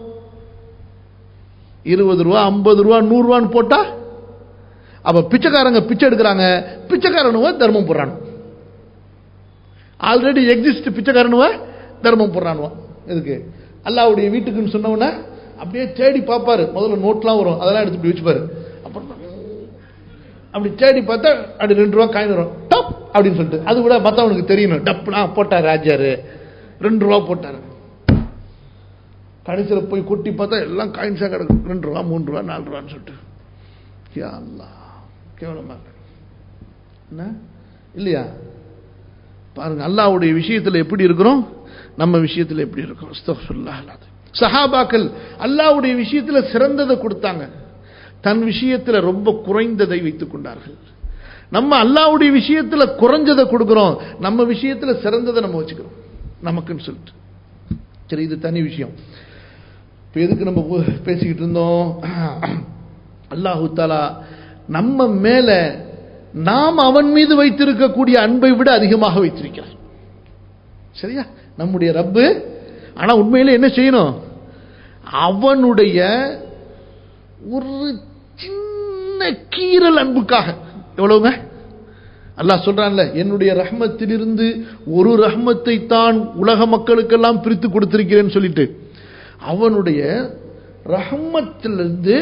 இருபது ரூபா ஐம்பது ரூபா நூறுரூவான்னு போட்டா அப்ப பிச்சைக்காரங்க பிச்சை எடுக்கிறாங்க பிச்சைக்காரனுவ தர்மம் போடுறானு ஆல்ரெடி எக்ஸிஸ்ட் பிச்சைக்காரனுவ தர்மம் போடுறானுவா எதுக்கு அல்லாவுடைய வீட்டுக்குன்னு சொன்னவன அப்படியே தேடி பார்ப்பாரு முதல்ல நோட்லாம் வரும் அதெல்லாம் எடுத்து இப்படி வச்சுப்பாரு அப்புறம் அப்படி தேடி பார்த்தா அப்படி ரெண்டு ரூபா காயின் வரும் டப் அப்படின்னு சொல்லிட்டு அது கூட மற்றவனுக்கு தெரியணும் டப்னா போட்டார் ராஜாரு ரெண்டு ரூபா போட்டாரு கடைசியில் போய் கொட்டி பார்த்தா எல்லாம் காயின்ஸாக கிடக்கும் ரெண்டு ரூபா மூணு ரூபா நாலு ரூபான்னு சொல்லிட்டு யா அல்லா கேவலமா என்ன இல்லையா பாருங்க அல்லாவுடைய விஷயத்தில் எப்படி இருக்கிறோம் நம்ம விஷயத்தில் எப்படி இருக்கிறோம் அஸ்தக்ஃபிருல்லாஹ் அல்லாஹ். சஹாபாக்கள் அல்லாவுடைய விஷயத்தில் சிறந்ததை கொடுத்தாங்க தன் விஷயத்தில் ரொம்ப குறைந்ததை வைத்துக் கொண்டார்கள் நம்ம அல்லாவுடைய விஷயத்தில் குறைஞ்சதை கொடுக்கிறோம் நம்ம விஷயத்தில் சிறந்ததை நம்ம வச்சுக்கிறோம் நமக்குன்னு சொல்லிட்டு சரி இது தனி விஷயம் இப்போ எதுக்கு நம்ம போ- பேசிக்கிட்டு இருந்தோம் அல்லாஹு தாலா நம்ம மேல நாம் அவன் மீது வைத்திருக்கக்கூடிய அன்பை விட அதிகமாக வைத்திருக்கிறார் சரியா நம்முடைய ரப்பு ஆனா உண்மையில என்ன செய்யணும் அவனுடைய ஒரு சின்ன கீறல் அன்புக்காக எவ்வளவுங்க அல்லாஹ் சொல்றான்ல என்னுடைய ரஹ்மத்திலிருந்து ஒரு ரஹ்மத்தை தான் உலக மக்களுக்கெல்லாம் பிரித்து கொடுத்திருக்கிறேன்னு சொல்லிட்டு அவனுடைய ரஹ்மத்திலிருந்து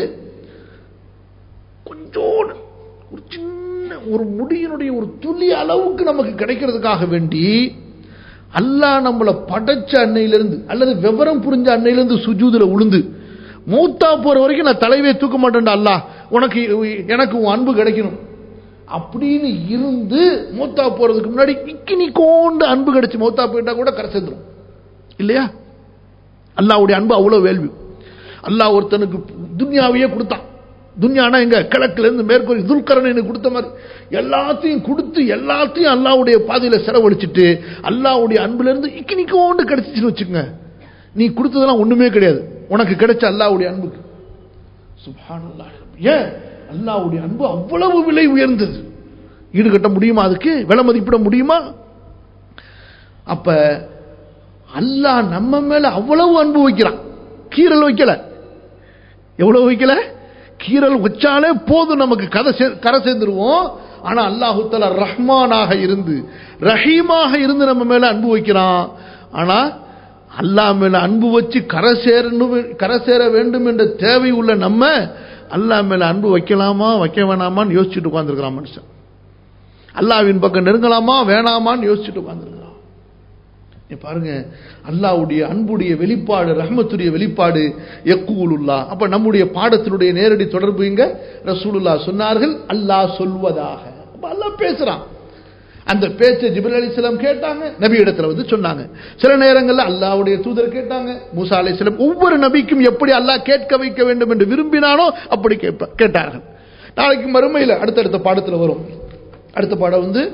கொஞ்சோடு ஒரு சின்ன ஒரு முடியினுடைய ஒரு துளி அளவுக்கு நமக்கு கிடைக்கிறதுக்காக வேண்டி அல்லாஹ் நம்மளை படைச்ச அன்னையிலிருந்து அல்லது விவரம் புரிஞ்ச அன்னையிலிருந்து சுஜூதுல உளுந்து மூத்தா போற வரைக்கும் நான் தலைவே தூக்க மாட்டேன்டா அல்லாஹ் உனக்கு எனக்கு உன் அன்பு கிடைக்கணும் அப்படின்னு இருந்து மூத்தா போறதுக்கு முன்னாடி இக்கினி கோண்டு அன்பு கிடைச்சு மூத்தா போயிட்டா கூட கரை சேர்ந்துரும் இல்லையா அல்லாஹ்வுடைய அன்பு அவ்வளவு வேள்வி அல்லாஹ் ஒருத்தனுக்கு துன்யாவையே கொடுத்தான் துன்யானா எங்க கிழக்குல இருந்து மேற்கொள் துல்கரனை கொடுத்த மாதிரி எல்லாத்தையும் கொடுத்து எல்லாத்தையும் அல்லாஹ்வுடைய பாதையில செலவழிச்சிட்டு அல்லாஹ்வுடைய அன்புல இருந்து இக்கினிக்கோண்டு கிடைச்சிச்சுன்னு வச்சுக்கோங்க நீ கொடுத்ததெல்லாம் ஒண்ணுமே கிடையாது உனக்கு கிடைச்ச அல்லாஹ்வுடைய அன்புக்கு சுப்ஹானல்லாஹ் ஏன் அல்லாஹ்வுடைய அன்பு அவ்வளவு விலை உயர்ந்தது ஈடுகட்ட முடியுமா அதுக்கு விலை மதிப்பிட முடியுமா அப்ப அல்லாஹ் நம்ம மேல அவ்வளவு அன்பு வைக்கிறான் கீரல் வைக்கல எவ்வளவு வைக்கல கீரல் வச்சாலே போதும் நமக்கு கதை சே- கரை சேர்ந்துருவோம் ஆனா அல்லாஹு தஆலா ரஹ்மானாக இருந்து ரஹீமாக இருந்து நம்ம மேல அன்பு வைக்கிறான் ஆனா அல்லாஹ் மேல அன்பு வச்சு கரை சேரணும் கரை சேர வேண்டும் என்ற தேவை உள்ள நம்ம அல்லாஹ் மேல அன்பு வைக்கலாமா வைக்க வேணாமான்னு யோசிச்சுட்டு உட்கார்ந்திருக்கிறான் மனுஷன் அல்லாஹ்வின் பக்கம் நெருங்கலாமா வேணாமான்னு யோசிச்சுட்டு உட்கார்ந்திருக்கிறான் நீ பாருங்க அல்லாஹ்வுடைய அன்புடைய வெளிப்பாடு ரஹ்மத்துடைய வெளிப்பாடு எக்கூலுல்லா அப்ப நம்முடைய பாடத்தினுடைய நேரடி தொடர்பு இங்க ரசூலுல்லா சொன்னார்கள் அல்லாஹ் சொல்வதாக அப்ப அல்லாஹ் பேசுறான் அந்த பேச்சை ஜிப்ரீல் அலைஹிஸ்ஸலாம் கேட்டாங்க நபி இடத்துல வந்து சொன்னாங்க சில நேரங்கள்ல அல்லாஹ்வுடைய தூதர் கேட்டாங்க மூசா அலைஹிஸ்ஸலாம் ஒவ்வொரு நபிக்கும் எப்படி அல்லாஹ் கேட்க வைக்க வேண்டும் என்று விரும்பினானோ அப்படி கேட்ப கேட்டார்கள் நாளைக்கு மறுமையில் அடுத்தடுத்த பாடத்துல வரும் அடுத்த பாடம் வந்து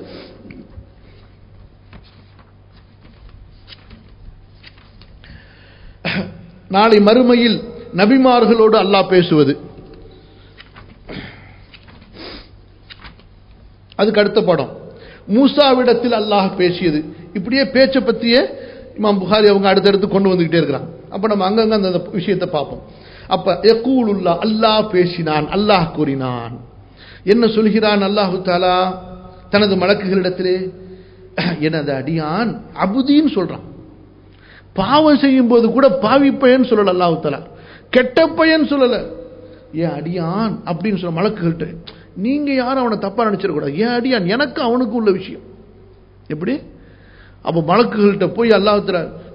நாளை மறுமையில் நபிமார்களோடு அல்லாஹ் பேசுவது அதுக்கு அடுத்த படம் மூசாவிடத்தில் அல்லாஹ் பேசியது இப்படியே பேச்சை பற்றியே இமாம் புகாரி அவங்க அடுத்தடுத்து கொண்டு வந்துகிட்டே இருக்கிறாங்க அப்ப நம்ம அங்கங்க அந்த விஷயத்தை பார்ப்போம் அப்ப யக்கூலுல்லா அல்லாஹ் பேசினான் அல்லாஹ் கூறினான் என்ன சொல்கிறான் அல்லாஹு தாலா தனது மலக்குகளிடத்திலே எனது அடியான் அபுதின்னு சொல்றான் பாவம் செய்யும் போது கூட பாவி பையன் சொல்லல அல்லாஹு தஆலா கெட்ட பையன் சொல்லல ஏன் அடியான் அப்படின்னு சொல்ல மலக்குகள்கிட்ட நீங்க யாரும் அவனை தப்பா நினைச்சிடக்கூடாது ஏன் அடியான் எனக்கு அவனுக்கு உள்ள விஷயம் எப்படி அப்போ மலக்குகள்கிட்ட போய் அல்லாஹ் தஆலா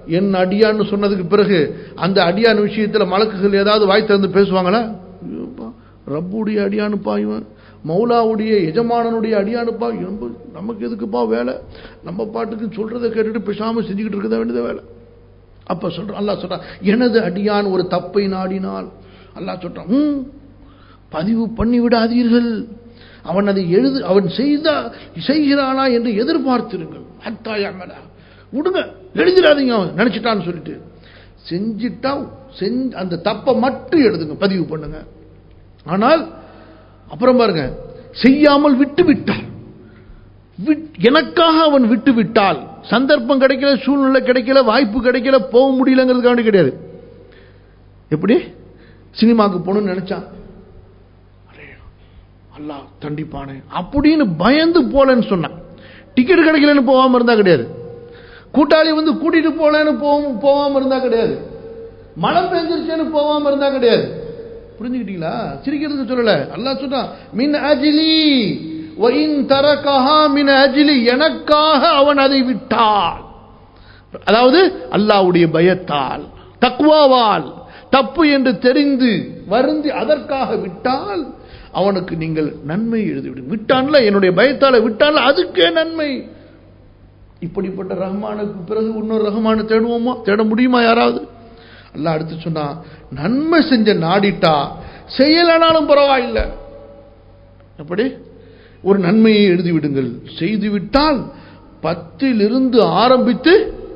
என் அடியான்னு சொன்னதுக்கு பிறகு அந்த அடியான் விஷயத்தில் மலக்குகள் ஏதாவது வாய் திறந்து பேசுவாங்களா ஐயோப்பா, ரப்புடைய அடியானுப்பா இவன் மௌலாவுடைய எஜமானனுடைய அடியானுப்பா ரொம்ப நமக்கு எதுக்குப்பா வேலை நம்ம பாட்டுக்கு சொல்றதை கேட்டுட்டு பேசாம செஞ்சுக்கிட்டு இருக்கத வேண்டியது வேலை அப்ப சொல்றான் அல்லாஹ் சொல்றான் எனது அடியான் ஒரு தப்பை நாடினால் அல்லாஹ் சொல்றான் "ம், பதிவு பண்ணி விடாதீர்கள் அவன் அதை எழுது அவன் செய்தா செய்கிறானா என்று எதிர்பார்த்திருங்கள் ஹத்தாயாமலா விடுங்க எழுதிடாதீங்க அவன் நினைச்சிட்டான்னு சொல்லிட்டு செஞ்சிட்டா செஞ்ச அந்த தப்பை மட்டும் எழுதுங்க பதிவு பண்ணுங்க ஆனால் அப்புறம் பாருங்க செய்யாமல் விட்டு விட்டால் விட்- எனக்காக அவன் விட்டு விட்டால் சந்தர்ப்பம் கிடைக்கல சூழ்நிலை கிடைக்கல வாய்ப்பு கிடைக்கல போக முடியலங்கிறதுக்காண்டி கிடையாது எப்படி சினிமாக்கு போகணும்னு நினைச்சான் அரே, அல்லாஹ் தண்டிப்பானே அப்படின்னு பயந்து போலன்னு சொன்னான் டிக்கெட் கிடைக்கலன்னு போகாம இருந்தா கிடையாது கூட்டாளி வந்து கூட்டிட்டு போலன்னு போகாம போகாம இருந்தா கிடையாது மழை பெஞ்சிருச்சேன்னு போகாம இருந்தா கிடையாது புரிஞ்சுக்கிட்டீங்களா சிரிக்கிறதுக்கு சொல்லல அல்லாஹ் சொல்றான் மின் அஜிலி ஒயின் தரகஹா மின் அஜிலி எனக்காக அவன் அதை விட்டான் அதாவது அல்லாஹ்வுடைய பயத்தால் தக்வாவால் தப்பு என்று தெரிந்து வருந்தி அதற்காக விட்டால் அவனுக்கு நீங்கள் நன்மை எழுதிவிடும் விட்டான்ல என்னுடைய பயத்தால விட்டான்ல அதுக்கே நன்மை இப்படிப்பட்ட ரஹ்மானுக்கு பிறகு இன்னொரு ரஹ்மானை தேடுவோமா தேட முடியுமா யாராவது அல்லாஹ் அடுத்து சொன்னா நன்மை செஞ்ச நாடிட்டா செய்யலனாலும் பரவாயில்லை எப்படி ஒரு நன்மையை எழுதி விடுங்கள் செய்துவிட்டால் பத்திலிருந்து ஆரம்பித்து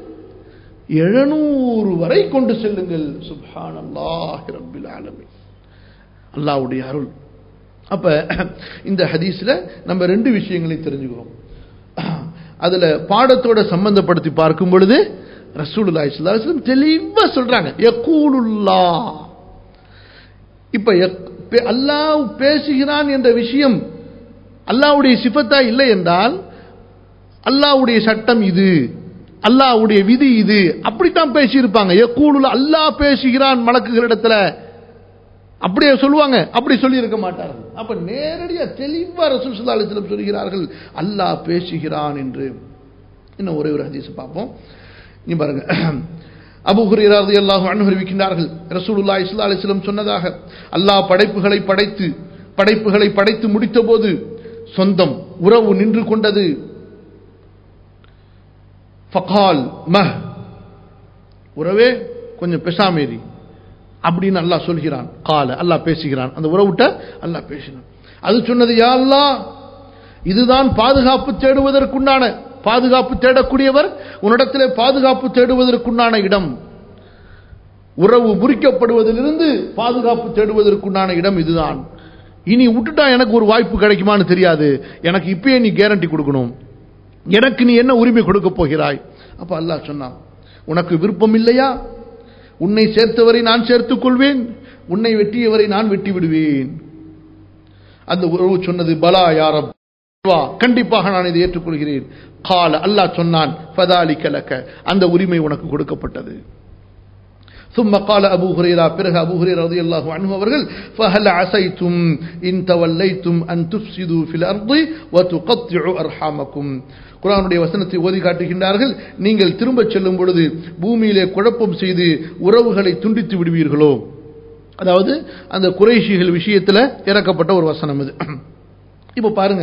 எழுநூறு வரை கொண்டு செல்லுங்கள் சுப்ஹானல்லாஹி ரப்பில் ஆலமீன் அல்லாஹ்வுடைய அருள் அப்ப இந்த ஹதீஸ்ல நம்ம ரெண்டு விஷயங்களை தெரிஞ்சுக்கிறோம் அதுல பாடத்தோட சம்பந்தப்படுத்தி பார்க்கும் பொழுது ரசூலுல்லாஹி ஸல்லல்லாஹு அலைஹி வஸல்லம் தெளிவா சொல்றாங்க யகூலுல்லா இப்ப யக்- பே- அல்லாஹ் பேசுகிறான் என்ற விஷயம் அல்லாஹ்வுடைய சிஃபத்தா இல்லை என்றால் அல்லாஹ்வுடைய சட்டம் இது அல்லாஹ்வுடைய விதி இது அப்படித்தான் பேசியிருப்பாங்க யக்கூலுல அல்லாஹ் பேசுகிறான் மலக்குகளிடத்துல அப்படியே சொல்லுவாங்க அப்படி சொல்லி இருக்க மாட்டார்கள் அப்ப நேரடியா தெளிவா ரசூல் ஸல்லல்லாஹு அலைஹி வஸல்லம் சொல்கிறார்கள் அல்லாஹ் பேசுகிறான் என்று இன்னும் ஒரே ஒரு ஹதீஸ் பார்ப்போம் நீ பாருங்க அபூ ஹுரைரா ரலியல்லாஹு அன்ஹு அறிவிக்கின்றார்கள் ரசூலுல்லாஹி ஸல்லல்லாஹு அலைஹி வஸல்லம் சொன்னதாக அல்லாஹ் படைப்புகளை படைத்து படைப்புகளை படைத்து முடித்தபோது சொந்தம் உறவு நின்று கொண்டது ஃபகால் மஹ் உறவே கொஞ்சம் பெசாமேரி அப்படின்னு அல்லாஹ் சொல்கிறான் கால அல்லாஹ் பேசுகிறான் அந்த உறவுட்ட அல்லாஹ் பேசினான் அது சொன்னது யா அல்லாஹ் இதுதான் பாதுகாப்பு தேடுவதற்குண்டான பாதுகாப்பு தேடக்கூடியவர் உன்னிடத்திலே பாதுகாப்பு தேடுவதற்குண்டான இடம் உறவு முறிக்கப்படுவதிலிருந்து பாதுகாப்பு தேடுவதற்குண்டான இடம் இதுதான் இனி விட்டுட்டா எனக்கு ஒரு வாய்ப்பு கிடைக்குமான்னு தெரியாது எனக்கு இப்பயே நீ கேரண்டி கொடுக்கணும் எனக்கு நீ என்ன உரிமை கொடுக்க போகிறாய் அப்ப அல்லாஹ் சொன்னான் உனக்கு விருப்பம் இல்லையா உன்னை சேர்த்தவரை நான் சேர்த்துக் கொள்வேன் உன்னை வெட்டியவரை நான் வெட்டி விடுவேன் அந்த உறவு சொன்னது பலா யாரப் வா, கண்டிப்பாக நான் இதை ஏற்றுக்கொள்கிறேன் கால அல்லாஹ் சொன்னான் ஃபதாலிக லக அந்த உரிமை உனக்கு கொடுக்கப்பட்டது ثم قال أبو هريرة பிறகு அபு ஹுரைரா ரலியல்லாஹு அன்ஹு அவர்கள் فهل عسيتم إن توليتم أن تفسدوا في الأرض وتقطعوا أرحامكم குர்ஆனுடைய வசனத்தை ஓதி காட்டுகின்றார்கள் நீங்கள் திரும்பச் செல்லும் பொழுது பூமியிலே குழப்பம் செய்து உறவுகளை துண்டித்து விடுவீர்களோ அதாவது அந்த குறைஷிகள் விஷயத்தில் இறக்கப்பட்ட ஒரு வசனம் இது இப்போ பாருங்க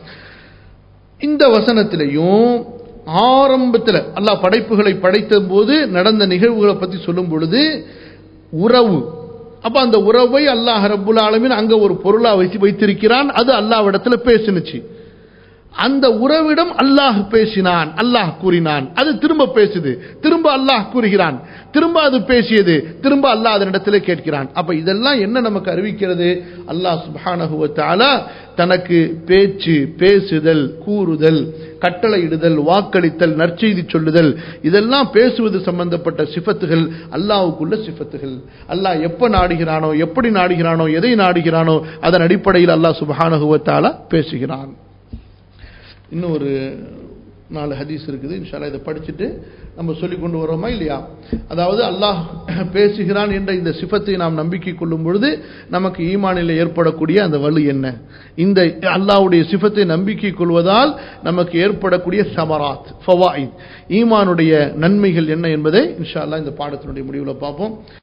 இந்த வசனத்திலையும் ஆரம்பத்தில் அல்லாஹ் படைப்புகளை படைத்த போது நடந்த நிகழ்வுகளை பற்றி சொல்லும் பொழுது உறவு அப்ப அந்த உறவை அல்லாஹ் ரப்புல் ஆலமீன் அங்க ஒரு பொருளா வச்சு வைத்திருக்கிறான் அது அல்லாஹ்விடத்துல பேசினுச்சு அந்த உறவிடம் அல்லாஹ் பேசினான் அல்லாஹ் கூறினான் அது திரும்ப பேசுது திரும்ப அல்லாஹ் கூறுகிறான் திரும்ப அது பேசியது திரும்ப அல்லாஹ் அதனிடத்திலே கேட்கிறான் அப்ப இதெல்லாம் என்ன நமக்கு அறிவிக்கிறது அல்லாஹ் சுப்ஹானஹு வ தஆலா தனக்கு பேச்சு பேசுதல் கூறுதல் கட்டளையிடுதல் வாக்களித்தல் நற்செய்தி சொல்லுதல் இதெல்லாம் பேசுவது சம்பந்தப்பட்ட சிஃபத்துகள் அல்லாஹ்வுக்குள்ள சிஃபத்துகள் அல்லாஹ் எப்ப நாடுகிறானோ எப்படி நாடுகிறானோ எதை நாடுகிறானோ அதன் அடிப்படையில் அல்லாஹ் சுப்ஹானஹு வ தஆலா பேசுகிறான் இன்னும் ஒரு நாலு ஹதீஸ் இருக்குது இன்ஷால்லா இதை படிச்சுட்டு நம்ம சொல்லி கொண்டு வரோமா இல்லையா அதாவது அல்லாஹ் பேசுகிறான் என்ற இந்த சிஃபத்தை நாம் நம்பிக்கை கொள்ளும் பொழுது நமக்கு ஈமானில் ஏற்படக்கூடிய அந்த வலு என்ன இந்த அல்லாஹ்வுடைய சிஃபத்தை நம்பிக்கை கொள்வதால் நமக்கு ஏற்படக்கூடிய சமராத் ஃபவாயித் ஈமானுடைய நன்மைகள் என்ன என்பதை இன்ஷா அல்லாஹ் இந்த பாடத்தினுடைய முடிவில் பார்ப்போம்